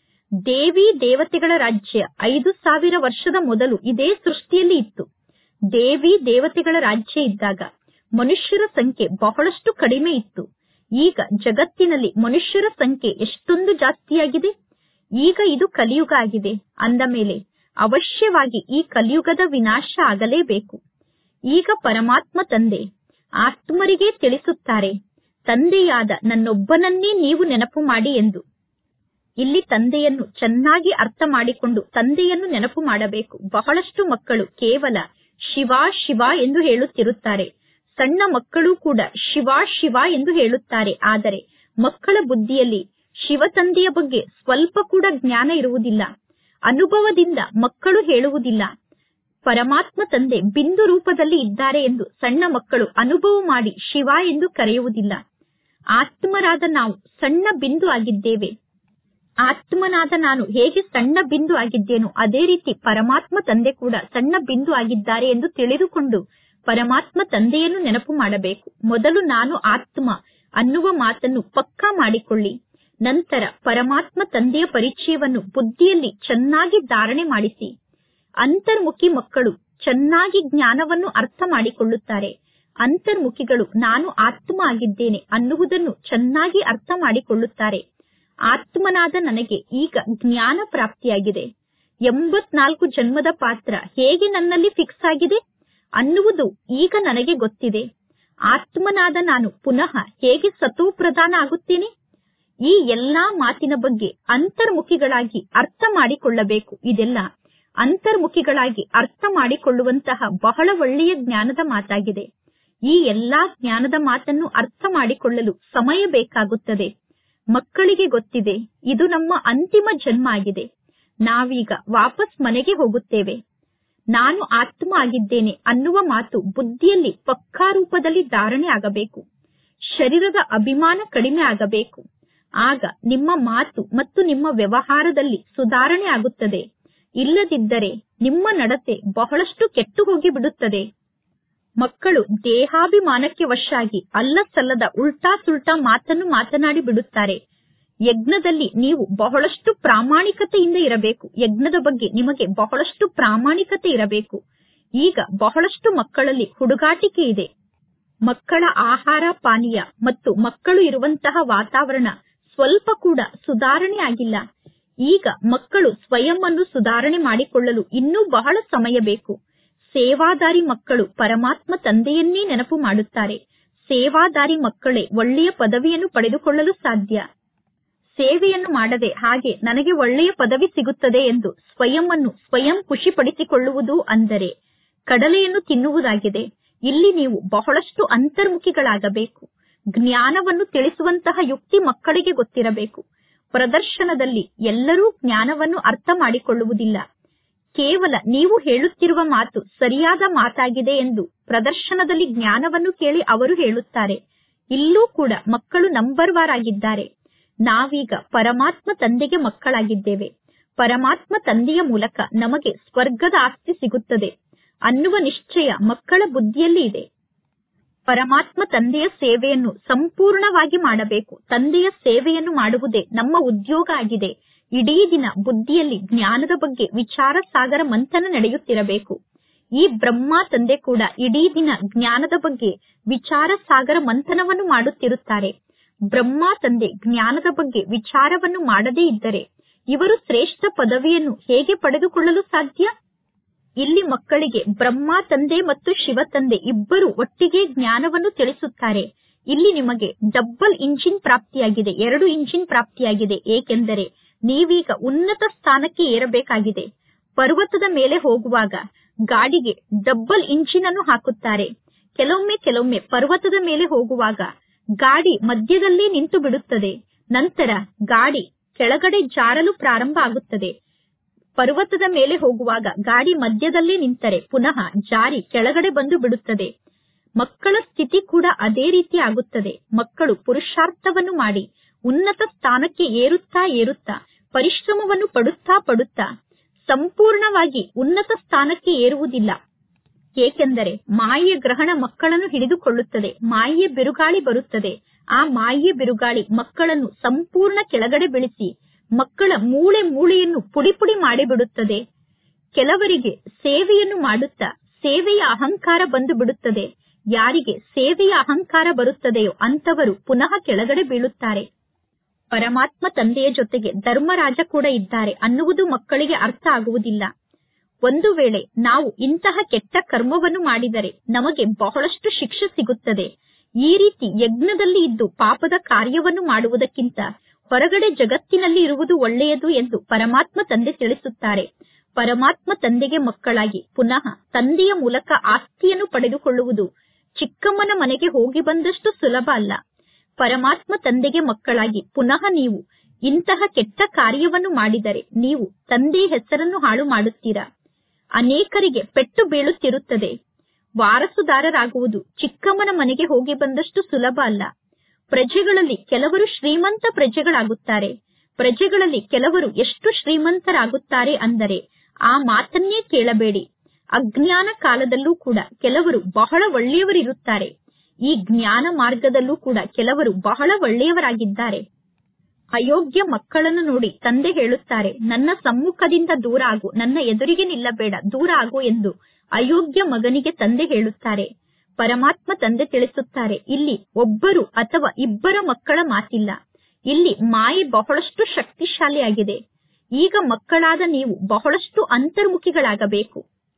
ದೇವಿ ದೇವತೆಗಳ ರಾಜ್ಯ ಐದು ಸಾವಿರ ವರ್ಷದ ಮೊದಲು ಇದೇ ಸೃಷ್ಟಿಯಲ್ಲಿ ಇತ್ತು ದೇವಿ ದೇವತೆಗಳ ರಾಜ್ಯ ಇದ್ದಾಗ ಮನುಷ್ಯರ ಸಂಖ್ಯೆ ಬಹಳಷ್ಟು ಕಡಿಮೆ ಇತ್ತು ಈಗ ಜಗತ್ತಿನಲ್ಲಿ ಮನುಷ್ಯರ ಸಂಖ್ಯೆ ಎಷ್ಟೊಂದು ಜಾಸ್ತಿಯಾಗಿದೆ ಈಗ ಇದು ಕಲಿಯುಗ ಆಗಿದೆ ಅಂದ ಮೇಲೆ ಅವಶ್ಯವಾಗಿ ಈ ಕಲಿಯುಗದ ವಿನಾಶ ಆಗಲೇಬೇಕು ಈಗ ಪರಮಾತ್ಮ ತಂದೆ ಆತ್ಮರಿಗೆ ತಿಳಿಸುತ್ತಾರೆ ತಂದೆಯಾದ ನನ್ನೊಬ್ಬನನ್ನೇ ನೀವು ನೆನಪು ಮಾಡಿ ಎಂದು ಇಲ್ಲಿ ತಂದೆಯನ್ನು ಚೆನ್ನಾಗಿ ಅರ್ಥ ಮಾಡಿಕೊಂಡು ತಂದೆಯನ್ನು ನೆನಪು ಮಾಡಬೇಕು ಬಹಳಷ್ಟು ಮಕ್ಕಳು ಕೇವಲ ಶಿವ ಶಿವ ಎಂದು ಹೇಳುತ್ತಿರುತ್ತಾರೆ ಸಣ್ಣ ಮಕ್ಕಳು ಕೂಡ ಶಿವ ಶಿವ ಎಂದು ಹೇಳುತ್ತಾರೆ ಆದರೆ ಮಕ್ಕಳ ಬುದ್ಧಿಯಲ್ಲಿ ಶಿವ ತಂದೆಯ ಬಗ್ಗೆ ಸ್ವಲ್ಪ ಕೂಡ ಜ್ಞಾನ ಇರುವುದಿಲ್ಲ ಅನುಭವದಿಂದ ಮಕ್ಕಳು ಹೇಳುವುದಿಲ್ಲ ಪರಮಾತ್ಮ ತಂದೆ ಬಿಂದು ರೂಪದಲ್ಲಿ ಇದ್ದಾರೆ ಎಂದು ಸಣ್ಣ ಮಕ್ಕಳು ಅನುಭವ ಮಾಡಿ ಶಿವ ಎಂದು ಕರೆಯುವುದಿಲ್ಲ ಆತ್ಮರಾದ ನಾವು ಸಣ್ಣ ಬಿಂದು ಆಗಿದ್ದೇವೆ ಆತ್ಮನಾದ ನಾನು ಹೇಗೆ ಸಣ್ಣ ಬಿಂದು ಆಗಿದ್ದೇನೋ ಅದೇ ರೀತಿ ಪರಮಾತ್ಮ ತಂದೆ ಕೂಡ ಸಣ್ಣ ಬಿಂದು ಆಗಿದ್ದಾರೆ ಎಂದು ತಿಳಿದುಕೊಂಡು ಪರಮಾತ್ಮ ತಂದೆಯನ್ನು ನೆನಪು ಮಾಡಬೇಕು ಮೊದಲು ನಾನು ಆತ್ಮ ಅನ್ನುವ ಮಾತನ್ನು ಪಕ್ಕಾ ಮಾಡಿಕೊಳ್ಳಿ ನಂತರ ಪರಮಾತ್ಮ ತಂದೆಯ ಪರಿಚಯವನ್ನು ಬುದ್ಧಿಯಲ್ಲಿ ಚೆನ್ನಾಗಿ ಧಾರಣೆ ಮಾಡಿಸಿ ಅಂತರ್ಮುಖಿ ಮಕ್ಕಳು ಚೆನ್ನಾಗಿ ಜ್ಞಾನವನ್ನು ಅರ್ಥ ಮಾಡಿಕೊಳ್ಳುತ್ತಾರೆ ಅಂತರ್ಮುಖಿಗಳು ನಾನು ಆತ್ಮ ಆಗಿದ್ದೇನೆ ಅನ್ನುವುದನ್ನು ಚೆನ್ನಾಗಿ ಅರ್ಥ ಮಾಡಿಕೊಳ್ಳುತ್ತಾರೆ ಆತ್ಮನಾದ ನನಗೆ ಈಗ ಜ್ಞಾನ ಪ್ರಾಪ್ತಿಯಾಗಿದೆ ಎಂಬತ್ನಾಲ್ಕು ಜನ್ಮದ ಪಾತ್ರ ಹೇಗೆ ನನ್ನಲ್ಲಿ ಫಿಕ್ಸ್ ಆಗಿದೆ ಅನ್ನುವುದು ಈಗ ನನಗೆ ಗೊತ್ತಿದೆ ಆತ್ಮನಾದ ನಾನು ಪುನಃ ಹೇಗೆ ಸತು ಪ್ರಧಾನ ಆಗುತ್ತೇನೆ ಈ ಎಲ್ಲಾ ಮಾತಿನ ಬಗ್ಗೆ ಅಂತರ್ಮುಖಿಗಳಾಗಿ ಅರ್ಥ ಮಾಡಿಕೊಳ್ಳಬೇಕು ಇದೆಲ್ಲ ಅಂತರ್ಮುಖಿಗಳಾಗಿ ಅರ್ಥ ಮಾಡಿಕೊಳ್ಳುವಂತಹ ಬಹಳ ಒಳ್ಳೆಯ ಜ್ಞಾನದ ಮಾತಾಗಿದೆ ಈ ಎಲ್ಲಾ ಜ್ಞಾನದ ಮಾತನ್ನು ಅರ್ಥ ಮಾಡಿಕೊಳ್ಳಲು ಸಮಯ ಬೇಕಾಗುತ್ತದೆ ಮಕ್ಕಳಿಗೆ ಗೊತ್ತಿದೆ ಇದು ನಮ್ಮ ಅಂತಿಮ ಜನ್ಮ ಆಗಿದೆ ನಾವೀಗ ವಾಪಸ್ ಮನೆಗೆ ಹೋಗುತ್ತೇವೆ ನಾನು ಆತ್ಮ ಆಗಿದ್ದೇನೆ ಅನ್ನುವ ಮಾತು ಬುದ್ಧಿಯಲ್ಲಿ ಪಕ್ಕಾ ರೂಪದಲ್ಲಿ ಧಾರಣೆ ಆಗಬೇಕು ಶರೀರದ ಅಭಿಮಾನ ಕಡಿಮೆ ಆಗಬೇಕು ಆಗ ನಿಮ್ಮ ಮಾತು ಮತ್ತು ನಿಮ್ಮ ವ್ಯವಹಾರದಲ್ಲಿ ಸುಧಾರಣೆ ಆಗುತ್ತದೆ ಇಲ್ಲದಿದ್ದರೆ ನಿಮ್ಮ ನಡತೆ ಬಹಳಷ್ಟು ಕೆಟ್ಟು ಹೋಗಿ ಬಿಡುತ್ತದೆ ಮಕ್ಕಳು ದೇಹಾಭಿಮಾನಕ್ಕೆ ವಶಾಗಿ ಅಲ್ಲ ಸಲ್ಲದ ಉಲ್ಟಾ ಸುಲ್ಟಾ ಮಾತನ್ನು ಮಾತನಾಡಿ ಬಿಡುತ್ತಾರೆ ಯಜ್ಞದಲ್ಲಿ ನೀವು ಬಹಳಷ್ಟು ಪ್ರಾಮಾಣಿಕತೆಯಿಂದ ಇರಬೇಕು ಯಜ್ಞದ ಬಗ್ಗೆ ನಿಮಗೆ ಬಹಳಷ್ಟು ಪ್ರಾಮಾಣಿಕತೆ ಇರಬೇಕು ಈಗ ಬಹಳಷ್ಟು ಮಕ್ಕಳಲ್ಲಿ ಹುಡುಗಾಟಿಕೆ ಇದೆ ಮಕ್ಕಳ ಆಹಾರ ಪಾನೀಯ ಮತ್ತು ಮಕ್ಕಳು ಇರುವಂತಹ ವಾತಾವರಣ ಸ್ವಲ್ಪ ಕೂಡ ಸುಧಾರಣೆ ಆಗಿಲ್ಲ ಈಗ ಮಕ್ಕಳು ಸ್ವಯಂ ಅನ್ನು ಸುಧಾರಣೆ ಮಾಡಿಕೊಳ್ಳಲು ಇನ್ನೂ ಬಹಳ ಸಮಯ ಬೇಕು ಸೇವಾದಾರಿ ಮಕ್ಕಳು ಪರಮಾತ್ಮ ತಂದೆಯನ್ನೇ ನೆನಪು ಮಾಡುತ್ತಾರೆ ಸೇವಾದಾರಿ ಮಕ್ಕಳೇ ಒಳ್ಳೆಯ ಪದವಿಯನ್ನು ಪಡೆದುಕೊಳ್ಳಲು ಸಾಧ್ಯ ಸೇವೆಯನ್ನು ಮಾಡದೆ ಹಾಗೆ ನನಗೆ ಒಳ್ಳೆಯ ಪದವಿ ಸಿಗುತ್ತದೆ ಎಂದು ಸ್ವಯಂ ಅನ್ನು ಸ್ವಯಂ ಖುಷಿಪಡಿಸಿಕೊಳ್ಳುವುದು ಅಂದರೆ ಕಡಲೆಯನ್ನು ತಿನ್ನುವುದಾಗಿದೆ ಇಲ್ಲಿ ನೀವು ಬಹಳಷ್ಟು ಅಂತರ್ಮುಖಿಗಳಾಗಬೇಕು ಜ್ಞಾನವನ್ನು ತಿಳಿಸುವಂತಹ ಯುಕ್ತಿ ಮಕ್ಕಳಿಗೆ ಗೊತ್ತಿರಬೇಕು ಪ್ರದರ್ಶನದಲ್ಲಿ ಎಲ್ಲರೂ ಜ್ಞಾನವನ್ನು ಅರ್ಥ ಮಾಡಿಕೊಳ್ಳುವುದಿಲ್ಲ ಕೇವಲ ನೀವು ಹೇಳುತ್ತಿರುವ ಮಾತು ಸರಿಯಾದ ಮಾತಾಗಿದೆ ಎಂದು ಪ್ರದರ್ಶನದಲ್ಲಿ ಜ್ಞಾನವನ್ನು ಕೇಳಿ ಅವರು ಹೇಳುತ್ತಾರೆ ಇಲ್ಲೂ ಕೂಡ ಮಕ್ಕಳು ನಂಬರ್ ವಾರ್ ಆಗಿದ್ದಾರೆ ನಾವೀಗ ಪರಮಾತ್ಮ ತಂದೆಗೆ ಮಕ್ಕಳಾಗಿದ್ದೇವೆ ಪರಮಾತ್ಮ ತಂದೆಯ ಮೂಲಕ ನಮಗೆ ಸ್ವರ್ಗದ ಆಸ್ತಿ ಸಿಗುತ್ತದೆ ಅನ್ನುವ ನಿಶ್ಚಯ ಮಕ್ಕಳ ಬುದ್ಧಿಯಲ್ಲಿ ಇದೆ ಪರಮಾತ್ಮ ತಂದೆಯ ಸೇವೆಯನ್ನು ಸಂಪೂರ್ಣವಾಗಿ ಮಾಡಬೇಕು ತಂದೆಯ ಸೇವೆಯನ್ನು ಮಾಡುವುದೇ ನಮ್ಮ ಉದ್ಯೋಗ ಆಗಿದೆ ಇಡೀ ದಿನ ಬುದ್ಧಿಯಲ್ಲಿ ಜ್ಞಾನದ ಬಗ್ಗೆ ವಿಚಾರ ಸಾಗರ ಮಂಥನ ನಡೆಯುತ್ತಿರಬೇಕು ಈ ಬ್ರಹ್ಮ ತಂದೆ ಕೂಡ ಇಡೀ ದಿನ ಜ್ಞಾನದ ಬಗ್ಗೆ ವಿಚಾರ ಸಾಗರ ಮಂಥನವನ್ನು ಮಾಡುತ್ತಿರುತ್ತಾರೆ ಬ್ರಹ್ಮ ತಂದೆ ಜ್ಞಾನದ ಬಗ್ಗೆ ವಿಚಾರವನ್ನು ಮಾಡದೇ ಇದ್ದರೆ ಇವರು ಶ್ರೇಷ್ಠ ಪದವಿಯನ್ನು ಹೇಗೆ ಪಡೆದುಕೊಳ್ಳಲು ಸಾಧ್ಯ ಇಲ್ಲಿ ಮಕ್ಕಳಿಗೆ ಬ್ರಹ್ಮ ತಂದೆ ಮತ್ತು ಶಿವ ತಂದೆ ಇಬ್ಬರು ಒಟ್ಟಿಗೆ ಜ್ಞಾನವನ್ನು ತಿಳಿಸುತ್ತಾರೆ ಇಲ್ಲಿ ನಿಮಗೆ ಡಬ್ಬಲ್ ಇಂಜಿನ್ ಪ್ರಾಪ್ತಿಯಾಗಿದೆ ಎರಡು ಇಂಜಿನ್ ಪ್ರಾಪ್ತಿಯಾಗಿದೆ ಏಕೆಂದರೆ ನೀವೀಗ ಉನ್ನತ ಸ್ಥಾನಕ್ಕೆ ಏರಬೇಕಾಗಿದೆ ಪರ್ವತದ ಮೇಲೆ ಹೋಗುವಾಗ ಗಾಡಿಗೆ ಡಬ್ಬಲ್ ಇಂಜಿನ್ ಅನ್ನು ಹಾಕುತ್ತಾರೆ ಕೆಲವೊಮ್ಮೆ ಕೆಲವೊಮ್ಮೆ ಪರ್ವತದ ಮೇಲೆ ಹೋಗುವಾಗ ಗಾಡಿ ಮಧ್ಯದಲ್ಲೇ ನಿಂತು ಬಿಡುತ್ತದೆ ನಂತರ ಗಾಡಿ ಕೆಳಗಡೆ ಜಾರಲು ಪ್ರಾರಂಭ ಆಗುತ್ತದೆ ಪರ್ವತದ ಮೇಲೆ ಹೋಗುವಾಗ ಗಾಡಿ ಮಧ್ಯದಲ್ಲೇ ನಿಂತರೆ ಪುನಃ ಜಾರಿ ಕೆಳಗಡೆ ಬಂದು ಬಿಡುತ್ತದೆ ಮಕ್ಕಳ ಸ್ಥಿತಿ ಕೂಡ ಅದೇ ರೀತಿ ಆಗುತ್ತದೆ ಮಕ್ಕಳು ಪುರುಷಾರ್ಥವನ್ನು ಮಾಡಿ ಉನ್ನತ ಸ್ಥಾನಕ್ಕೆ ಏರುತ್ತಾ ಏರುತ್ತಾ ಪರಿಶ್ರಮವನ್ನು ಪಡುತ್ತಾ ಪಡುತ್ತಾ ಸಂಪೂರ್ಣವಾಗಿ ಉನ್ನತ ಸ್ಥಾನಕ್ಕೆ ಏರುವುದಿಲ್ಲ ಏಕೆಂದರೆ ಮಾಯೆಯ ಗ್ರಹಣ ಮಕ್ಕಳನ್ನು ಹಿಡಿದುಕೊಳ್ಳುತ್ತದೆ ಮಾಯೆಯ ಬಿರುಗಾಳಿ ಬರುತ್ತದೆ ಆ ಮಾಯೆಯ ಬಿರುಗಾಳಿ ಮಕ್ಕಳನ್ನು ಸಂಪೂರ್ಣ ಕೆಳಗಡೆ ಬೀಳಿಸಿ ಮಕ್ಕಳ ಮೂಳೆ ಮೂಳೆಯನ್ನು ಪುಡಿ ಪುಡಿ ಮಾಡಿಬಿಡುತ್ತದೆ ಕೆಲವರಿಗೆ ಸೇವೆಯನ್ನು ಮಾಡುತ್ತಾ ಸೇವೆಯ ಅಹಂಕಾರ ಬಂದು ಬಿಡುತ್ತದೆ ಯಾರಿಗೆ ಸೇವೆಯ ಅಹಂಕಾರ ಬರುತ್ತದೆಯೋ ಅಂತವರು ಪುನಃ ಕೆಳಗಡೆ ಬೀಳುತ್ತಾರೆ ಪರಮಾತ್ಮ ತಂದೆಯ ಜೊತೆಗೆ ಧರ್ಮರಾಜ ಕೂಡ ಇದ್ದಾರೆ ಅನ್ನುವುದು ಮಕ್ಕಳಿಗೆ ಅರ್ಥ ಆಗುವುದಿಲ್ಲ ಒಂದು ವೇಳೆ ನಾವು ಇಂತಹ ಕೆಟ್ಟ ಕರ್ಮವನ್ನು ಮಾಡಿದರೆ ನಮಗೆ ಬಹಳಷ್ಟು ಶಿಕ್ಷೆ ಸಿಗುತ್ತದೆ ಈ ರೀತಿ ಯಜ್ಞದಲ್ಲಿ ಇದ್ದು ಪಾಪದ ಕಾರ್ಯವನ್ನು ಮಾಡುವುದಕ್ಕಿಂತ ಹೊರಗಡೆ ಜಗತ್ತಿನಲ್ಲಿ ಇರುವುದು ಒಳ್ಳೆಯದು ಎಂದು ಪರಮಾತ್ಮ ತಂದೆ ತಿಳಿಸುತ್ತಾರೆ ಪರಮಾತ್ಮ ತಂದೆಗೆ ಮಕ್ಕಳಾಗಿ ಪುನಃ ತಂದೆಯ ಮೂಲಕ ಆಸ್ತಿಯನ್ನು ಪಡೆದುಕೊಳ್ಳುವುದು ಚಿಕ್ಕಮ್ಮನ ಮನೆಗೆ ಹೋಗಿ ಬಂದಷ್ಟು ಸುಲಭ ಅಲ್ಲ ಪರಮಾತ್ಮ ತಂದೆಗೆ ಮಕ್ಕಳಾಗಿ ಪುನಃ ನೀವು ಇಂತಹ ಕೆಟ್ಟ ಕಾರ್ಯವನ್ನು ಮಾಡಿದರೆ ನೀವು ತಂದೆಯ ಹೆಸರನ್ನು ಹಾಳು ಮಾಡುತ್ತೀರಾ ಅನೇಕರಿಗೆ ಪೆಟ್ಟು ಬೀಳುತ್ತಿರುತ್ತದೆ ವಾರಸುದಾರರಾಗುವುದು ಚಿಕ್ಕಮ್ಮನ ಮನೆಗೆ ಹೋಗಿ ಬಂದಷ್ಟು ಸುಲಭ ಅಲ್ಲ ಪ್ರಜೆಗಳಲ್ಲಿ ಕೆಲವರು ಶ್ರೀಮಂತ ಪ್ರಜೆಗಳಾಗುತ್ತಾರೆ ಪ್ರಜೆಗಳಲ್ಲಿ ಕೆಲವರು ಎಷ್ಟು ಶ್ರೀಮಂತರಾಗುತ್ತಾರೆ ಅಂದರೆ ಆ ಮಾತನ್ನೇ ಕೇಳಬೇಡಿ ಅಜ್ಞಾನ ಕಾಲದಲ್ಲೂ ಕೂಡ ಕೆಲವರು ಬಹಳ ಒಳ್ಳೆಯವರಿರುತ್ತಾರೆ ಈ ಜ್ಞಾನ ಮಾರ್ಗದಲ್ಲೂ ಕೂಡ ಕೆಲವರು ಬಹಳ ಒಳ್ಳೆಯವರಾಗಿದ್ದಾರೆ ಅಯೋಗ್ಯ ಮಕ್ಕಳನ್ನು ನೋಡಿ ತಂದೆ ಹೇಳುತ್ತಾರೆ ನನ್ನ ಸಮ್ಮುಖದಿಂದ ದೂರ ಆಗು ನನ್ನ ಎದುರಿಗೆ ನಿಲ್ಲಬೇಡ ದೂರ ಆಗು ಎಂದು ಅಯೋಗ್ಯ ಮಗನಿಗೆ ತಂದೆ ಹೇಳುತ್ತಾರೆ ಪರಮಾತ್ಮ ತಂದೆ ತಿಳಿಸುತ್ತಾರೆ ಇಲ್ಲಿ ಒಬ್ಬರು ಅಥವಾ ಇಬ್ಬರ ಮಕ್ಕಳ ಮಾತಿಲ್ಲ ಇಲ್ಲಿ ಮಾಯೆ ಬಹಳಷ್ಟು ಶಕ್ತಿಶಾಲಿಯಾಗಿದೆ ಈಗ ಮಕ್ಕಳಾದ ನೀವು ಬಹಳಷ್ಟು ಅಂತರ್ಮುಖಿಗಳಾಗಬೇಕು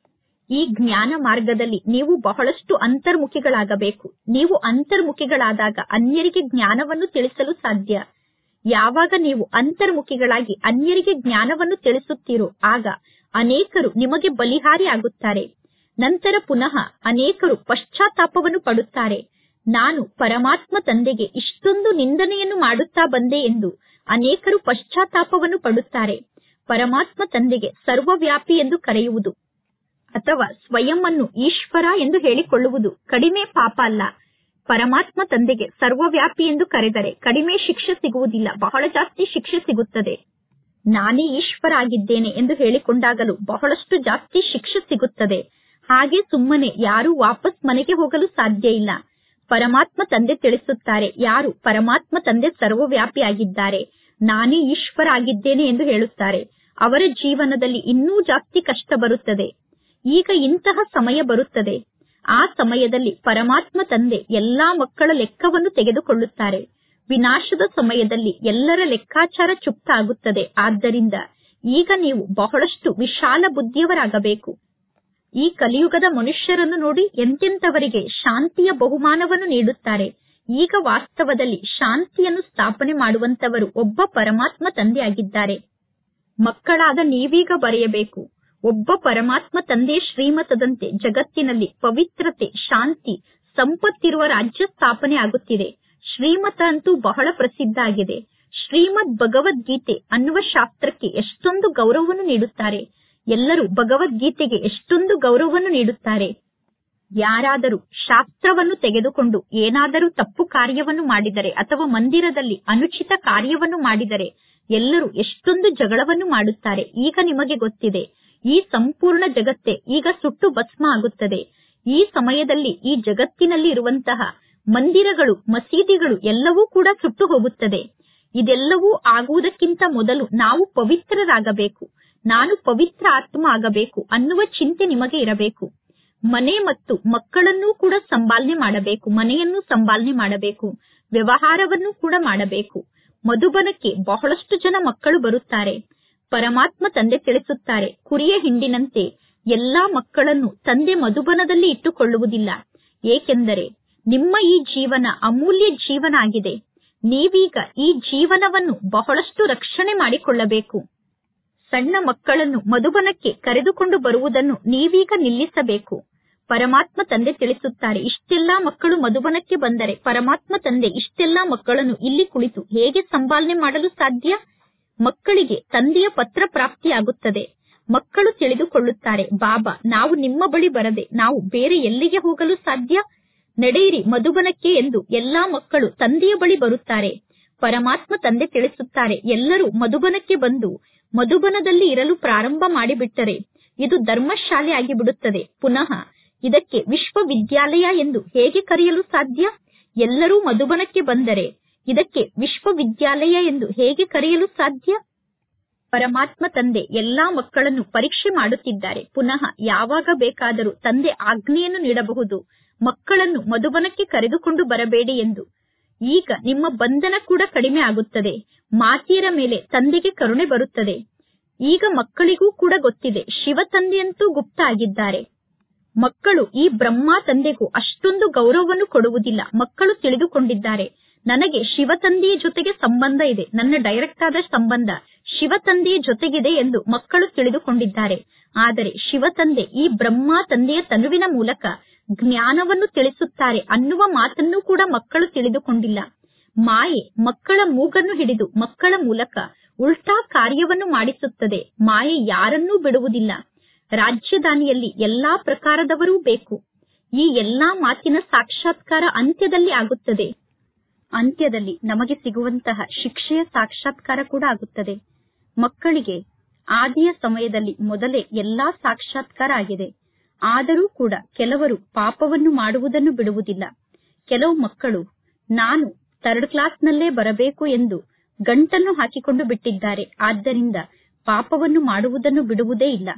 ಈ ಜ್ಞಾನ ಮಾರ್ಗದಲ್ಲಿ ನೀವು ಬಹಳಷ್ಟು ಅಂತರ್ಮುಖಿಗಳಾಗಬೇಕು ನೀವು ಅಂತರ್ಮುಖಿಗಳಾದಾಗ ಅನ್ಯರಿಗೆ ಜ್ಞಾನವನ್ನು ತಿಳಿಸಲು ಸಾಧ್ಯ ಯಾವಾಗ ನೀವು ಅಂತರ್ಮುಖಿಗಳಾಗಿ ಅನ್ಯರಿಗೆ ಜ್ಞಾನವನ್ನು ತಿಳಿಸುತ್ತೀರೋ ಆಗ ಅನೇಕರು ನಿಮಗೆ ಬಲಿಹಾರಿ ಆಗುತ್ತಾರೆ ನಂತರ ಪುನಃ ಅನೇಕರು ಪಶ್ಚಾತ್ತಾಪವನ್ನು ಪಡುತ್ತಾರೆ ನಾನು ಪರಮಾತ್ಮ ತಂದೆಗೆ ಇಷ್ಟೊಂದು ನಿಂದನೆಯನ್ನು ಮಾಡುತ್ತಾ ಬಂದೆ ಎಂದು ಅನೇಕರು ಪಶ್ಚಾತ್ತಾಪವನ್ನು ಪಡುತ್ತಾರೆ ಪರಮಾತ್ಮ ತಂದೆಗೆ ಸರ್ವವ್ಯಾಪಿ ಎಂದು ಕರೆಯುವುದು ಅಥವಾ ಸ್ವಯಂ ಅನ್ನು ಈಶ್ವರ ಎಂದು ಹೇಳಿಕೊಳ್ಳುವುದು ಕಡಿಮೆ ಪಾಪ ಅಲ್ಲ ಪರಮಾತ್ಮ ತಂದೆಗೆ ಸರ್ವವ್ಯಾಪಿ ಎಂದು ಕರೆದರೆ ಕಡಿಮೆ ಶಿಕ್ಷೆ ಸಿಗುವುದಿಲ್ಲ ಬಹಳ ಜಾಸ್ತಿ ಶಿಕ್ಷೆ ಸಿಗುತ್ತದೆ ನಾನೇ ಈಶ್ವರ ಆಗಿದ್ದೇನೆ ಎಂದು ಹೇಳಿಕೊಂಡಾಗಲೂ ಬಹಳಷ್ಟು ಜಾಸ್ತಿ ಶಿಕ್ಷೆ ಸಿಗುತ್ತದೆ ಹಾಗೆ ಸುಮ್ಮನೆ ಯಾರು ವಾಪಸ್ ಮನೆಗೆ ಹೋಗಲು ಸಾಧ್ಯ ಇಲ್ಲ ಪರಮಾತ್ಮ ತಂದೆ ತಿಳಿಸುತ್ತಾರೆ ಯಾರು ಪರಮಾತ್ಮ ತಂದೆ ಸರ್ವವ್ಯಾಪಿ ಆಗಿದ್ದಾರೆ ನಾನೇ ಈಶ್ವರ ಆಗಿದ್ದೇನೆ ಎಂದು ಹೇಳುತ್ತಾರೆ ಅವರ ಜೀವನದಲ್ಲಿ ಇನ್ನೂ ಜಾಸ್ತಿ ಕಷ್ಟ ಬರುತ್ತದೆ ಈಗ ಇಂತಹ ಸಮಯ ಬರುತ್ತದೆ ಆ ಸಮಯದಲ್ಲಿ ಪರಮಾತ್ಮ ತಂದೆ ಎಲ್ಲಾ ಮಕ್ಕಳ ಲೆಕ್ಕವನ್ನು ತೆಗೆದುಕೊಳ್ಳುತ್ತಾರೆ ವಿನಾಶದ ಸಮಯದಲ್ಲಿ ಎಲ್ಲರ ಲೆಕ್ಕಾಚಾರ ಚುಪ್ತ ಆಗುತ್ತದೆ ಆದ್ದರಿಂದ ಈಗ ನೀವು ಬಹಳಷ್ಟು ವಿಶಾಲ ಬುದ್ಧಿಯವರಾಗಬೇಕು ಈ ಕಲಿಯುಗದ ಮನುಷ್ಯರನ್ನು ನೋಡಿ ಎಂತೆಂತವರಿಗೆ ಶಾಂತಿಯ ಬಹುಮಾನವನ್ನು ನೀಡುತ್ತಾರೆ ಈಗ ವಾಸ್ತವದಲ್ಲಿ ಶಾಂತಿಯನ್ನು ಸ್ಥಾಪನೆ ಮಾಡುವಂತವರು ಒಬ್ಬ ಪರಮಾತ್ಮ ತಂದೆಯಾಗಿದ್ದಾರೆ ಮಕ್ಕಳಾದ ನೀವೀಗ ಬರೆಯಬೇಕು ಒಬ್ಬ ಪರಮಾತ್ಮ ತಂದೆ ಶ್ರೀಮತದಂತೆ ಜಗತ್ತಿನಲ್ಲಿ ಪವಿತ್ರತೆ ಶಾಂತಿ ಸಂಪತ್ತಿರುವ ರಾಜ್ಯ ಸ್ಥಾಪನೆ ಆಗುತ್ತಿದೆ ಶ್ರೀಮತ ಅಂತೂ ಬಹಳ ಪ್ರಸಿದ್ಧ ಆಗಿದೆ ಶ್ರೀಮದ್ ಭಗವದ್ಗೀತೆ ಅನ್ನುವ ಶಾಸ್ತ್ರಕ್ಕೆ ಎಷ್ಟೊಂದು ಗೌರವವನ್ನು ನೀಡುತ್ತಾರೆ ಎಲ್ಲರೂ ಭಗವದ್ಗೀತೆಗೆ ಎಷ್ಟೊಂದು ಗೌರವವನ್ನು ನೀಡುತ್ತಾರೆ ಯಾರಾದರೂ ಶಾಸ್ತ್ರವನ್ನು ತೆಗೆದುಕೊಂಡು ಏನಾದರೂ ತಪ್ಪು ಕಾರ್ಯವನ್ನು ಮಾಡಿದರೆ ಅಥವಾ ಮಂದಿರದಲ್ಲಿ ಅನುಚಿತ ಕಾರ್ಯವನ್ನು ಮಾಡಿದರೆ ಎಲ್ಲರೂ ಎಷ್ಟೊಂದು ಜಗಳವನ್ನು ಮಾಡುತ್ತಾರೆ ಈಗ ನಿಮಗೆ ಗೊತ್ತಿದೆ ಈ ಸಂಪೂರ್ಣ ಜಗತ್ತೇ ಈಗ ಸುಟ್ಟು ಭಸ್ಮ ಆಗುತ್ತದೆ ಈ ಸಮಯದಲ್ಲಿ ಈ ಜಗತ್ತಿನಲ್ಲಿ ಇರುವಂತಹ ಮಂದಿರಗಳು ಮಸೀದಿಗಳು ಎಲ್ಲವೂ ಕೂಡ ಸುಟ್ಟು ಹೋಗುತ್ತದೆ ಇದೆಲ್ಲವೂ ಆಗುವುದಕ್ಕಿಂತ ಮೊದಲು ನಾವು ಪವಿತ್ರರಾಗಬೇಕು ನಾನು ಪವಿತ್ರ ಆತ್ಮ ಆಗಬೇಕು ಅನ್ನುವ ಚಿಂತೆ ನಿಮಗೆ ಇರಬೇಕು ಮನೆ ಮತ್ತು ಮಕ್ಕಳನ್ನೂ ಕೂಡ ಸಂಪಾಲನೆ ಮಾಡಬೇಕು ಮನೆಯನ್ನು ಸಂಪಾಲನೆ ಮಾಡಬೇಕು ವ್ಯವಹಾರವನ್ನು ಕೂಡ ಮಾಡಬೇಕು ಮಧುಬನಕ್ಕೆ ಬಹಳಷ್ಟು ಜನ ಮಕ್ಕಳು ಬರುತ್ತಾರೆ ಪರಮಾತ್ಮ ತಂದೆ ತಿಳಿಸುತ್ತಾರೆ ಕುರಿಯ ಹಿಂಡಿನಂತೆ ಎಲ್ಲಾ ಮಕ್ಕಳನ್ನು ತಂದೆ ಮಧುಬನದಲ್ಲಿ ಇಟ್ಟುಕೊಳ್ಳುವುದಿಲ್ಲ ಏಕೆಂದರೆ ನಿಮ್ಮ ಈ ಜೀವನ ಅಮೂಲ್ಯ ಜೀವನ ಆಗಿದೆ ನೀವೀಗ ಈ ಜೀವನವನ್ನು ಬಹಳಷ್ಟು ರಕ್ಷಣೆ ಮಾಡಿಕೊಳ್ಳಬೇಕು ಸಣ್ಣ ಮಕ್ಕಳನ್ನು ಮಧುಬನಕ್ಕೆ ಕರೆದುಕೊಂಡು ಬರುವುದನ್ನು ನೀವೀಗ ನಿಲ್ಲಿಸಬೇಕು ಪರಮಾತ್ಮ ತಂದೆ ತಿಳಿಸುತ್ತಾರೆ ಇಷ್ಟೆಲ್ಲಾ ಮಕ್ಕಳು ಮಧುಬನಕ್ಕೆ ಬಂದರೆ ಪರಮಾತ್ಮ ತಂದೆ ಇಷ್ಟೆಲ್ಲಾ ಮಕ್ಕಳನ್ನು ಇಲ್ಲಿ ಕುಳಿತು ಹೇಗೆ ಸಂಪಾಲನೆ ಮಾಡಲು ಸಾಧ್ಯ ಮಕ್ಕಳಿಗೆ ತಂದೆಯ ಪತ್ರ ಪ್ರಾಪ್ತಿಯಾಗುತ್ತದೆ ಮಕ್ಕಳು ತಿಳಿದುಕೊಳ್ಳುತ್ತಾರೆ ಬಾಬಾ ನಾವು ನಿಮ್ಮ ಬಳಿ ಬರದೆ ನಾವು ಬೇರೆ ಎಲ್ಲಿಗೆ ಹೋಗಲು ಸಾಧ್ಯ ನಡೆಯಿರಿ ಮಧುಬನಕ್ಕೆ ಎಂದು ಎಲ್ಲಾ ಮಕ್ಕಳು ತಂದೆಯ ಬಳಿ ಬರುತ್ತಾರೆ ಪರಮಾತ್ಮ ತಂದೆ ತಿಳಿಸುತ್ತಾರೆ ಎಲ್ಲರೂ ಮಧುಬನಕ್ಕೆ ಬಂದು ಮಧುಬನದಲ್ಲಿ ಇರಲು ಪ್ರಾರಂಭ ಮಾಡಿಬಿಟ್ಟರೆ ಇದು ಧರ್ಮಶಾಲೆ ಆಗಿಬಿಡುತ್ತದೆ ಪುನಃ ಇದಕ್ಕೆ ವಿಶ್ವವಿದ್ಯಾಲಯ ಎಂದು ಹೇಗೆ ಕರೆಯಲು ಸಾಧ್ಯ ಎಲ್ಲರೂ ಮಧುಬನಕ್ಕೆ ಬಂದರೆ ಇದಕ್ಕೆ ವಿಶ್ವವಿದ್ಯಾಲಯ ಎಂದು ಹೇಗೆ ಕರೆಯಲು ಸಾಧ್ಯ ಪರಮಾತ್ಮ ತಂದೆ ಎಲ್ಲಾ ಮಕ್ಕಳನ್ನು ಪರೀಕ್ಷೆ ಮಾಡುತ್ತಿದ್ದಾರೆ ಪುನಃ ಯಾವಾಗ ಬೇಕಾದರೂ ತಂದೆ ಆಜ್ಞೆಯನ್ನು ನೀಡಬಹುದು ಮಕ್ಕಳನ್ನು ಮಧುಬನಕ್ಕೆ ಕರೆದುಕೊಂಡು ಬರಬೇಡಿ ಎಂದು ಈಗ ನಿಮ್ಮ ಬಂಧನ ಕೂಡ ಕಡಿಮೆ ಆಗುತ್ತದೆ ಮಾತೆಯರ ಮೇಲೆ ತಂದೆಗೆ ಕರುಣೆ ಬರುತ್ತದೆ ಈಗ ಮಕ್ಕಳಿಗೂ ಕೂಡ ಗೊತ್ತಿದೆ ಶಿವ ತಂದೆಯಂತೂ ಗುಪ್ತ ಆಗಿದ್ದಾರೆ ಮಕ್ಕಳು ಈ ಬ್ರಹ್ಮ ತಂದೆಗೂ ಅಷ್ಟೊಂದು ಗೌರವವನ್ನು ಕೊಡುವುದಿಲ್ಲ ಮಕ್ಕಳು ತಿಳಿದುಕೊಂಡಿದ್ದಾರೆ ನನಗೆ ಶಿವ ತಂದೆಯ ಜೊತೆಗೆ ಸಂಬಂಧ ಇದೆ ನನ್ನ ಡೈರೆಕ್ಟ್ ಆದ ಸಂಬಂಧ ಶಿವ ತಂದೆಯ ಜೊತೆಗಿದೆ ಎಂದು ಮಕ್ಕಳು ತಿಳಿದುಕೊಂಡಿದ್ದಾರೆ ಆದರೆ ಶಿವ ತಂದೆ ಈ ಬ್ರಹ್ಮ ತಂದೆಯ ತನುವಿನ ಮೂಲಕ ಜ್ಞಾನವನ್ನು ತಿಳಿಸುತ್ತಾರೆ ಅನ್ನುವ ಮಾತನ್ನು ಕೂಡ ಮಕ್ಕಳು ತಿಳಿದುಕೊಂಡಿಲ್ಲ ಮಾಯೆ ಮಕ್ಕಳ ಮೂಗನ್ನು ಹಿಡಿದು ಮಕ್ಕಳ ಮೂಲಕ ಉಲ್ಟಾ ಕಾರ್ಯವನ್ನು ಮಾಡಿಸುತ್ತದೆ ಮಾಯೆ ಯಾರನ್ನೂ ಬಿಡುವುದಿಲ್ಲ ರಾಜ್ಯದಾನಿಯಲ್ಲಿ ಎಲ್ಲಾ ಪ್ರಕಾರದವರೂ ಬೇಕು ಈ ಎಲ್ಲಾ ಮಾತಿನ ಸಾಕ್ಷಾತ್ಕಾರ ಅಂತ್ಯದಲ್ಲಿ ಆಗುತ್ತದೆ ಅಂತ್ಯದಲ್ಲಿ ನಮಗೆ ಸಿಗುವಂತಹ ಶಿಕ್ಷೆಯ ಸಾಕ್ಷಾತ್ಕಾರ ಕೂಡ ಆಗುತ್ತದೆ ಮಕ್ಕಳಿಗೆ ಆದಿಯ ಸಮಯದಲ್ಲಿ ಮೊದಲೇ ಎಲ್ಲಾ ಸಾಕ್ಷಾತ್ಕಾರ ಆಗಿದೆ ಆದರೂ ಕೂಡ ಕೆಲವರು ಪಾಪವನ್ನು ಮಾಡುವುದನ್ನು ಬಿಡುವುದಿಲ್ಲ ಕೆಲವು ಮಕ್ಕಳು ನಾನು ಥರ್ಡ್ ಕ್ಲಾಸ್ನಲ್ಲೇ ಬರಬೇಕು ಎಂದು ಗಂಟನ್ನು ಹಾಕಿಕೊಂಡು ಬಿಟ್ಟಿದ್ದಾರೆ ಆದ್ದರಿಂದ ಪಾಪವನ್ನು ಮಾಡುವುದನ್ನು ಬಿಡುವುದೇ ಇಲ್ಲ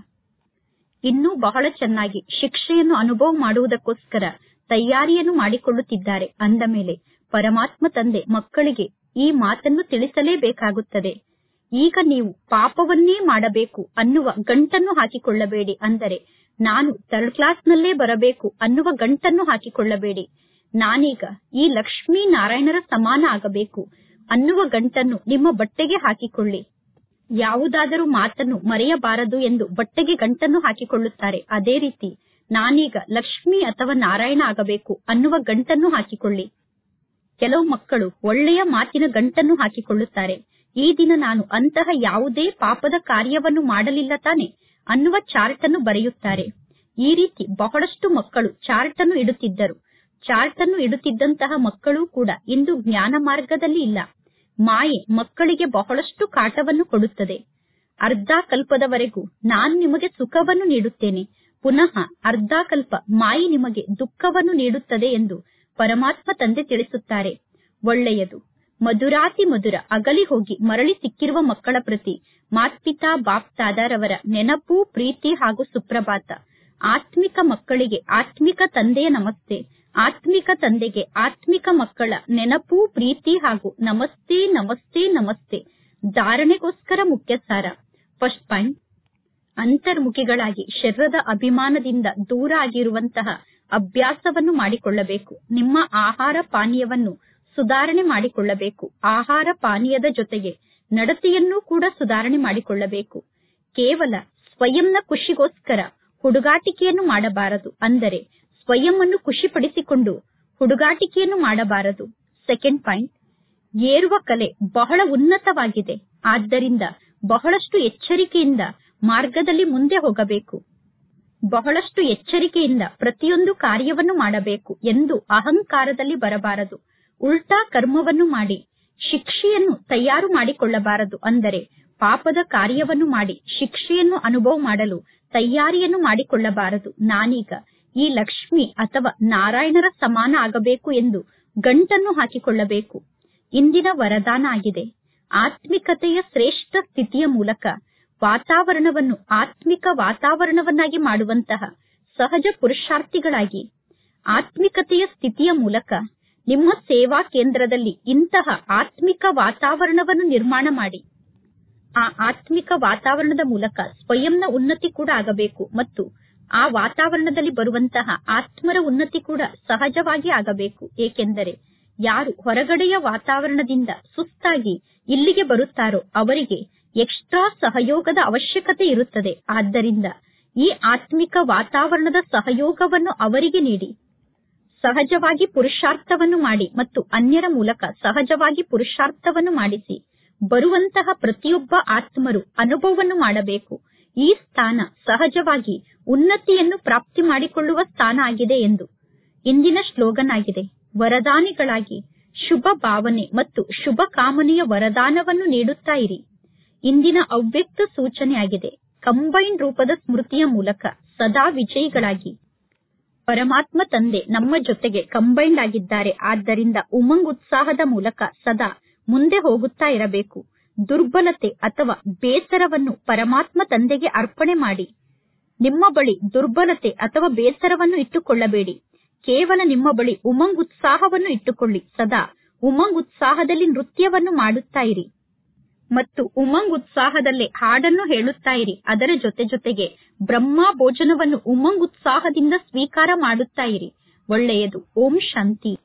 ಇನ್ನೂ ಬಹಳ ಚೆನ್ನಾಗಿ ಶಿಕ್ಷೆಯನ್ನು ಅನುಭವ ಮಾಡುವುದಕ್ಕೋಸ್ಕರ ತಯಾರಿಯನ್ನು ಮಾಡಿಕೊಳ್ಳುತ್ತಿದ್ದಾರೆ ಅಂದ ಮೇಲೆ ಪರಮಾತ್ಮ ತಂದೆ ಮಕ್ಕಳಿಗೆ ಈ ಮಾತನ್ನು ತಿಳಿಸಲೇಬೇಕಾಗುತ್ತದೆ ಈಗ ನೀವು ಪಾಪವನ್ನೇ ಮಾಡಬೇಕು ಅನ್ನುವ ಗಂಟನ್ನು ಹಾಕಿಕೊಳ್ಳಬೇಡಿ ಅಂದರೆ ನಾನು ಥರ್ಡ್ ಕ್ಲಾಸ್ನಲ್ಲೇ ಬರಬೇಕು ಅನ್ನುವ ಗಂಟನ್ನು ಹಾಕಿಕೊಳ್ಳಬೇಡಿ ನಾನೀಗ ಈ ಲಕ್ಷ್ಮೀ ನಾರಾಯಣರ ಸಮಾನ ಆಗಬೇಕು ಅನ್ನುವ ಗಂಟನ್ನು ನಿಮ್ಮ ಬಟ್ಟೆಗೆ ಹಾಕಿಕೊಳ್ಳಿ ಯಾವುದಾದರೂ ಮಾತನ್ನು ಮರೆಯಬಾರದು ಎಂದು ಬಟ್ಟೆಗೆ ಗಂಟನ್ನು ಹಾಕಿಕೊಳ್ಳುತ್ತಾರೆ ಅದೇ ರೀತಿ ನಾನೀಗ ಲಕ್ಷ್ಮಿ ಅಥವಾ ನಾರಾಯಣ ಆಗಬೇಕು ಅನ್ನುವ ಗಂಟನ್ನು ಹಾಕಿಕೊಳ್ಳಿ ಕೆಲವು ಮಕ್ಕಳು ಒಳ್ಳೆಯ ಮಾತಿನ ಗಂಟನ್ನು ಹಾಕಿಕೊಳ್ಳುತ್ತಾರೆ ಈ ದಿನ ನಾನು ಅಂತಹ ಯಾವುದೇ ಪಾಪದ ಕಾರ್ಯವನ್ನು ಮಾಡಲಿಲ್ಲ ತಾನೆ ಅನ್ನುವ ಚಾರ್ಟ್ ಅನ್ನು ಬರೆಯುತ್ತಾರೆ ಈ ರೀತಿ ಬಹಳಷ್ಟು ಮಕ್ಕಳು ಚಾರ್ಟ್ ಅನ್ನು ಇಡುತ್ತಿದ್ದರು ಚಾರ್ಟ್ ಅನ್ನು ಇಡುತ್ತಿದ್ದಂತಹ ಮಕ್ಕಳು ಕೂಡ ಇಂದು ಜ್ಞಾನ ಮಾರ್ಗದಲ್ಲಿ ಇಲ್ಲ ಮಾಯೆ ಮಕ್ಕಳಿಗೆ ಬಹಳಷ್ಟು ಕಾಟವನ್ನು ಕೊಡುತ್ತದೆ ಅರ್ಧ ಕಲ್ಪದವರೆಗೂ ನಾನು ನಿಮಗೆ ಸುಖವನ್ನು ನೀಡುತ್ತೇನೆ ಪುನಃ ಅರ್ಧ ಕಲ್ಪ ಮಾಯಿ ನಿಮಗೆ ದುಃಖವನ್ನು ನೀಡುತ್ತದೆ ಎಂದು ಪರಮಾತ್ಮ ತಂದೆ ತಿಳಿಸುತ್ತಾರೆ ಒಳ್ಳೆಯದು ಮಧುರಾತಿ ಮಧುರ ಅಗಲಿ ಹೋಗಿ ಮರಳಿ ಸಿಕ್ಕಿರುವ ಮಕ್ಕಳ ಪ್ರತಿ ಮಾತ್ಪಿತಾ ಬಾಪ್ ತಾದಾರವರ ನೆನಪು ಪ್ರೀತಿ ಹಾಗೂ ಸುಪ್ರಭಾತ ಆತ್ಮಿಕ ಮಕ್ಕಳಿಗೆ ಆತ್ಮಿಕ ತಂದೆಯ ನಮಸ್ತೆ ಆತ್ಮಿಕ ತಂದೆಗೆ ಆತ್ಮಿಕ ಮಕ್ಕಳ ನೆನಪು ಪ್ರೀತಿ ಹಾಗೂ ನಮಸ್ತೆ ನಮಸ್ತೆ ನಮಸ್ತೆ ಧಾರಣೆಗೋಸ್ಕರ ಮುಖ್ಯ ಸಾರ ಫಸ್ಟ್ ಪಾಯಿಂಟ್ ಅಂತರ್ಮುಖಿಗಳಾಗಿ ಶರೀರದ ಅಭಿಮಾನದಿಂದ ದೂರ ಆಗಿರುವಂತಹ ಅಭ್ಯಾಸವನ್ನು ಮಾಡಿಕೊಳ್ಳಬೇಕು ನಿಮ್ಮ ಆಹಾರ ಪಾನೀಯವನ್ನು ಸುಧಾರಣೆ ಮಾಡಿಕೊಳ್ಳಬೇಕು ಆಹಾರ ಪಾನೀಯದ ಜೊತೆಗೆ ನಡತೆಯನ್ನೂ ಕೂಡ ಸುಧಾರಣೆ ಮಾಡಿಕೊಳ್ಳಬೇಕು ಕೇವಲ ಸ್ವಯಂನ ಖುಷಿಗೋಸ್ಕರ ಹುಡುಗಾಟಿಕೆಯನ್ನು ಮಾಡಬಾರದು ಅಂದರೆ ಸ್ವಯಂ ಅನ್ನು ಖುಷಿಪಡಿಸಿಕೊಂಡು ಹುಡುಗಾಟಿಕೆಯನ್ನು ಮಾಡಬಾರದು ಸೆಕೆಂಡ್ ಪಾಯಿಂಟ್ ಏರುವ ಕಲೆ ಬಹಳ ಉನ್ನತವಾಗಿದೆ ಆದ್ದರಿಂದ ಬಹಳಷ್ಟು ಎಚ್ಚರಿಕೆಯಿಂದ ಮಾರ್ಗದಲ್ಲಿ ಮುಂದೆ ಹೋಗಬೇಕು ಬಹಳಷ್ಟು ಎಚ್ಚರಿಕೆಯಿಂದ ಪ್ರತಿಯೊಂದು ಕಾರ್ಯವನ್ನು ಮಾಡಬೇಕು ಎಂದು ಅಹಂಕಾರದಲ್ಲಿ ಬರಬಾರದು ಉಲ್ಟಾ ಕರ್ಮವನ್ನು ಮಾಡಿ ಶಿಕ್ಷೆಯನ್ನು ತಯಾರು ಮಾಡಿಕೊಳ್ಳಬಾರದು ಅಂದರೆ ಪಾಪದ ಕಾರ್ಯವನ್ನು ಮಾಡಿ ಶಿಕ್ಷೆಯನ್ನು ಅನುಭವ ಮಾಡಲು ತಯಾರಿಯನ್ನು ಮಾಡಿಕೊಳ್ಳಬಾರದು ನಾನೀಗ ಈ ಲಕ್ಷ್ಮಿ ಅಥವಾ ನಾರಾಯಣರ ಸಮಾನ ಆಗಬೇಕು ಎಂದು ಗಂಟನ್ನು ಹಾಕಿಕೊಳ್ಳಬೇಕು ಇಂದಿನ ವರದಾನ ಆಗಿದೆ ಆತ್ಮಿಕತೆಯ ಶ್ರೇಷ್ಠ ಸ್ಥಿತಿಯ ಮೂಲಕ ವಾತಾವರಣವನ್ನು ಆತ್ಮಿಕ ವಾತಾವರಣವನ್ನಾಗಿ ಮಾಡುವಂತಹ ಸಹಜ ಪುರುಷಾರ್ಥಿಗಳಾಗಿ ಆತ್ಮಿಕತೆಯ ಸ್ಥಿತಿಯ ಮೂಲಕ ನಿಮ್ಮ ಸೇವಾ ಕೇಂದ್ರದಲ್ಲಿ ಇಂತಹ ಆತ್ಮಿಕ ವಾತಾವರಣವನ್ನು ನಿರ್ಮಾಣ ಮಾಡಿ ಆ ಆತ್ಮಿಕ ವಾತಾವರಣದ ಮೂಲಕ ಸ್ವಯಂನ ಉನ್ನತಿ ಕೂಡ ಆಗಬೇಕು ಮತ್ತು ಆ ವಾತಾವರಣದಲ್ಲಿ ಬರುವಂತಹ ಆತ್ಮರ ಉನ್ನತಿ ಕೂಡ ಸಹಜವಾಗಿ ಆಗಬೇಕು ಏಕೆಂದರೆ ಯಾರು ಹೊರಗಡೆಯ ವಾತಾವರಣದಿಂದ ಸುಸ್ತಾಗಿ ಇಲ್ಲಿಗೆ ಬರುತ್ತಾರೋ ಅವರಿಗೆ ಎಕ್ಸ್ಟ್ರಾ ಸಹಯೋಗದ ಅವಶ್ಯಕತೆ ಇರುತ್ತದೆ ಆದ್ದರಿಂದ ಈ ಆತ್ಮಿಕ ವಾತಾವರಣದ ಸಹಯೋಗವನ್ನು ಅವರಿಗೆ ನೀಡಿ ಸಹಜವಾಗಿ ಪುರುಷಾರ್ಥವನ್ನು ಮಾಡಿ ಮತ್ತು ಅನ್ಯರ ಮೂಲಕ ಸಹಜವಾಗಿ ಪುರುಷಾರ್ಥವನ್ನು ಮಾಡಿಸಿ ಬರುವಂತಹ ಪ್ರತಿಯೊಬ್ಬ ಆತ್ಮರು ಅನುಭವವನ್ನು ಮಾಡಬೇಕು ಈ ಸ್ಥಾನ ಸಹಜವಾಗಿ ಉನ್ನತಿಯನ್ನು ಪ್ರಾಪ್ತಿ ಮಾಡಿಕೊಳ್ಳುವ ಸ್ಥಾನ ಆಗಿದೆ ಎಂದು ಇಂದಿನ ಶ್ಲೋಗನ್ ಆಗಿದೆ ವರದಾನಿಗಳಾಗಿ ಶುಭ ಭಾವನೆ ಮತ್ತು ಶುಭ ಕಾಮನೆಯ ವರದಾನವನ್ನು ನೀಡುತ್ತಾ ಇರಿ ಇಂದಿನ ಅವ್ಯಕ್ತ ಸೂಚನೆ ಆಗಿದೆ ಕಂಬೈನ್ ರೂಪದ ಸ್ಮೃತಿಯ ಮೂಲಕ ಸದಾ ವಿಜಯಿಗಳಾಗಿ ಪರಮಾತ್ಮ ತಂದೆ ನಮ್ಮ ಜೊತೆಗೆ ಕಂಬೈಂಡ್ ಆಗಿದ್ದಾರೆ ಆದ್ದರಿಂದ ಉಮಂಗ್ ಉತ್ಸಾಹದ ಮೂಲಕ ಸದಾ ಮುಂದೆ ಹೋಗುತ್ತಾ ಇರಬೇಕು ದುರ್ಬಲತೆ ಅಥವಾ ಬೇಸರವನ್ನು ಪರಮಾತ್ಮ ತಂದೆಗೆ ಅರ್ಪಣೆ ಮಾಡಿ ನಿಮ್ಮ ಬಳಿ ದುರ್ಬಲತೆ ಅಥವಾ ಬೇಸರವನ್ನು ಇಟ್ಟುಕೊಳ್ಳಬೇಡಿ ಕೇವಲ ನಿಮ್ಮ ಬಳಿ ಉಮಂಗ್ ಉತ್ಸಾಹವನ್ನು ಇಟ್ಟುಕೊಳ್ಳಿ ಸದಾ ಉಮಂಗ್ ಉತ್ಸಾಹದಲ್ಲಿ ನೃತ್ಯವನ್ನು ಮಾಡುತ್ತಾ ಇರಿ ಮತ್ತು ಉಮಂಗ್ ಉತ್ಸಾಹದಲ್ಲೇ ಹಾಡನ್ನು ಹೇಳುತ್ತಾ ಇರಿ ಅದರ ಜೊತೆ ಜೊತೆಗೆ ಬ್ರಹ್ಮ ಭೋಜನವನ್ನು ಉಮಂಗ್ ಉತ್ಸಾಹದಿಂದ ಸ್ವೀಕಾರ ಮಾಡುತ್ತಾ ಇರಿ ಒಳ್ಳೆಯದು ಓಂ ಶಾಂತಿ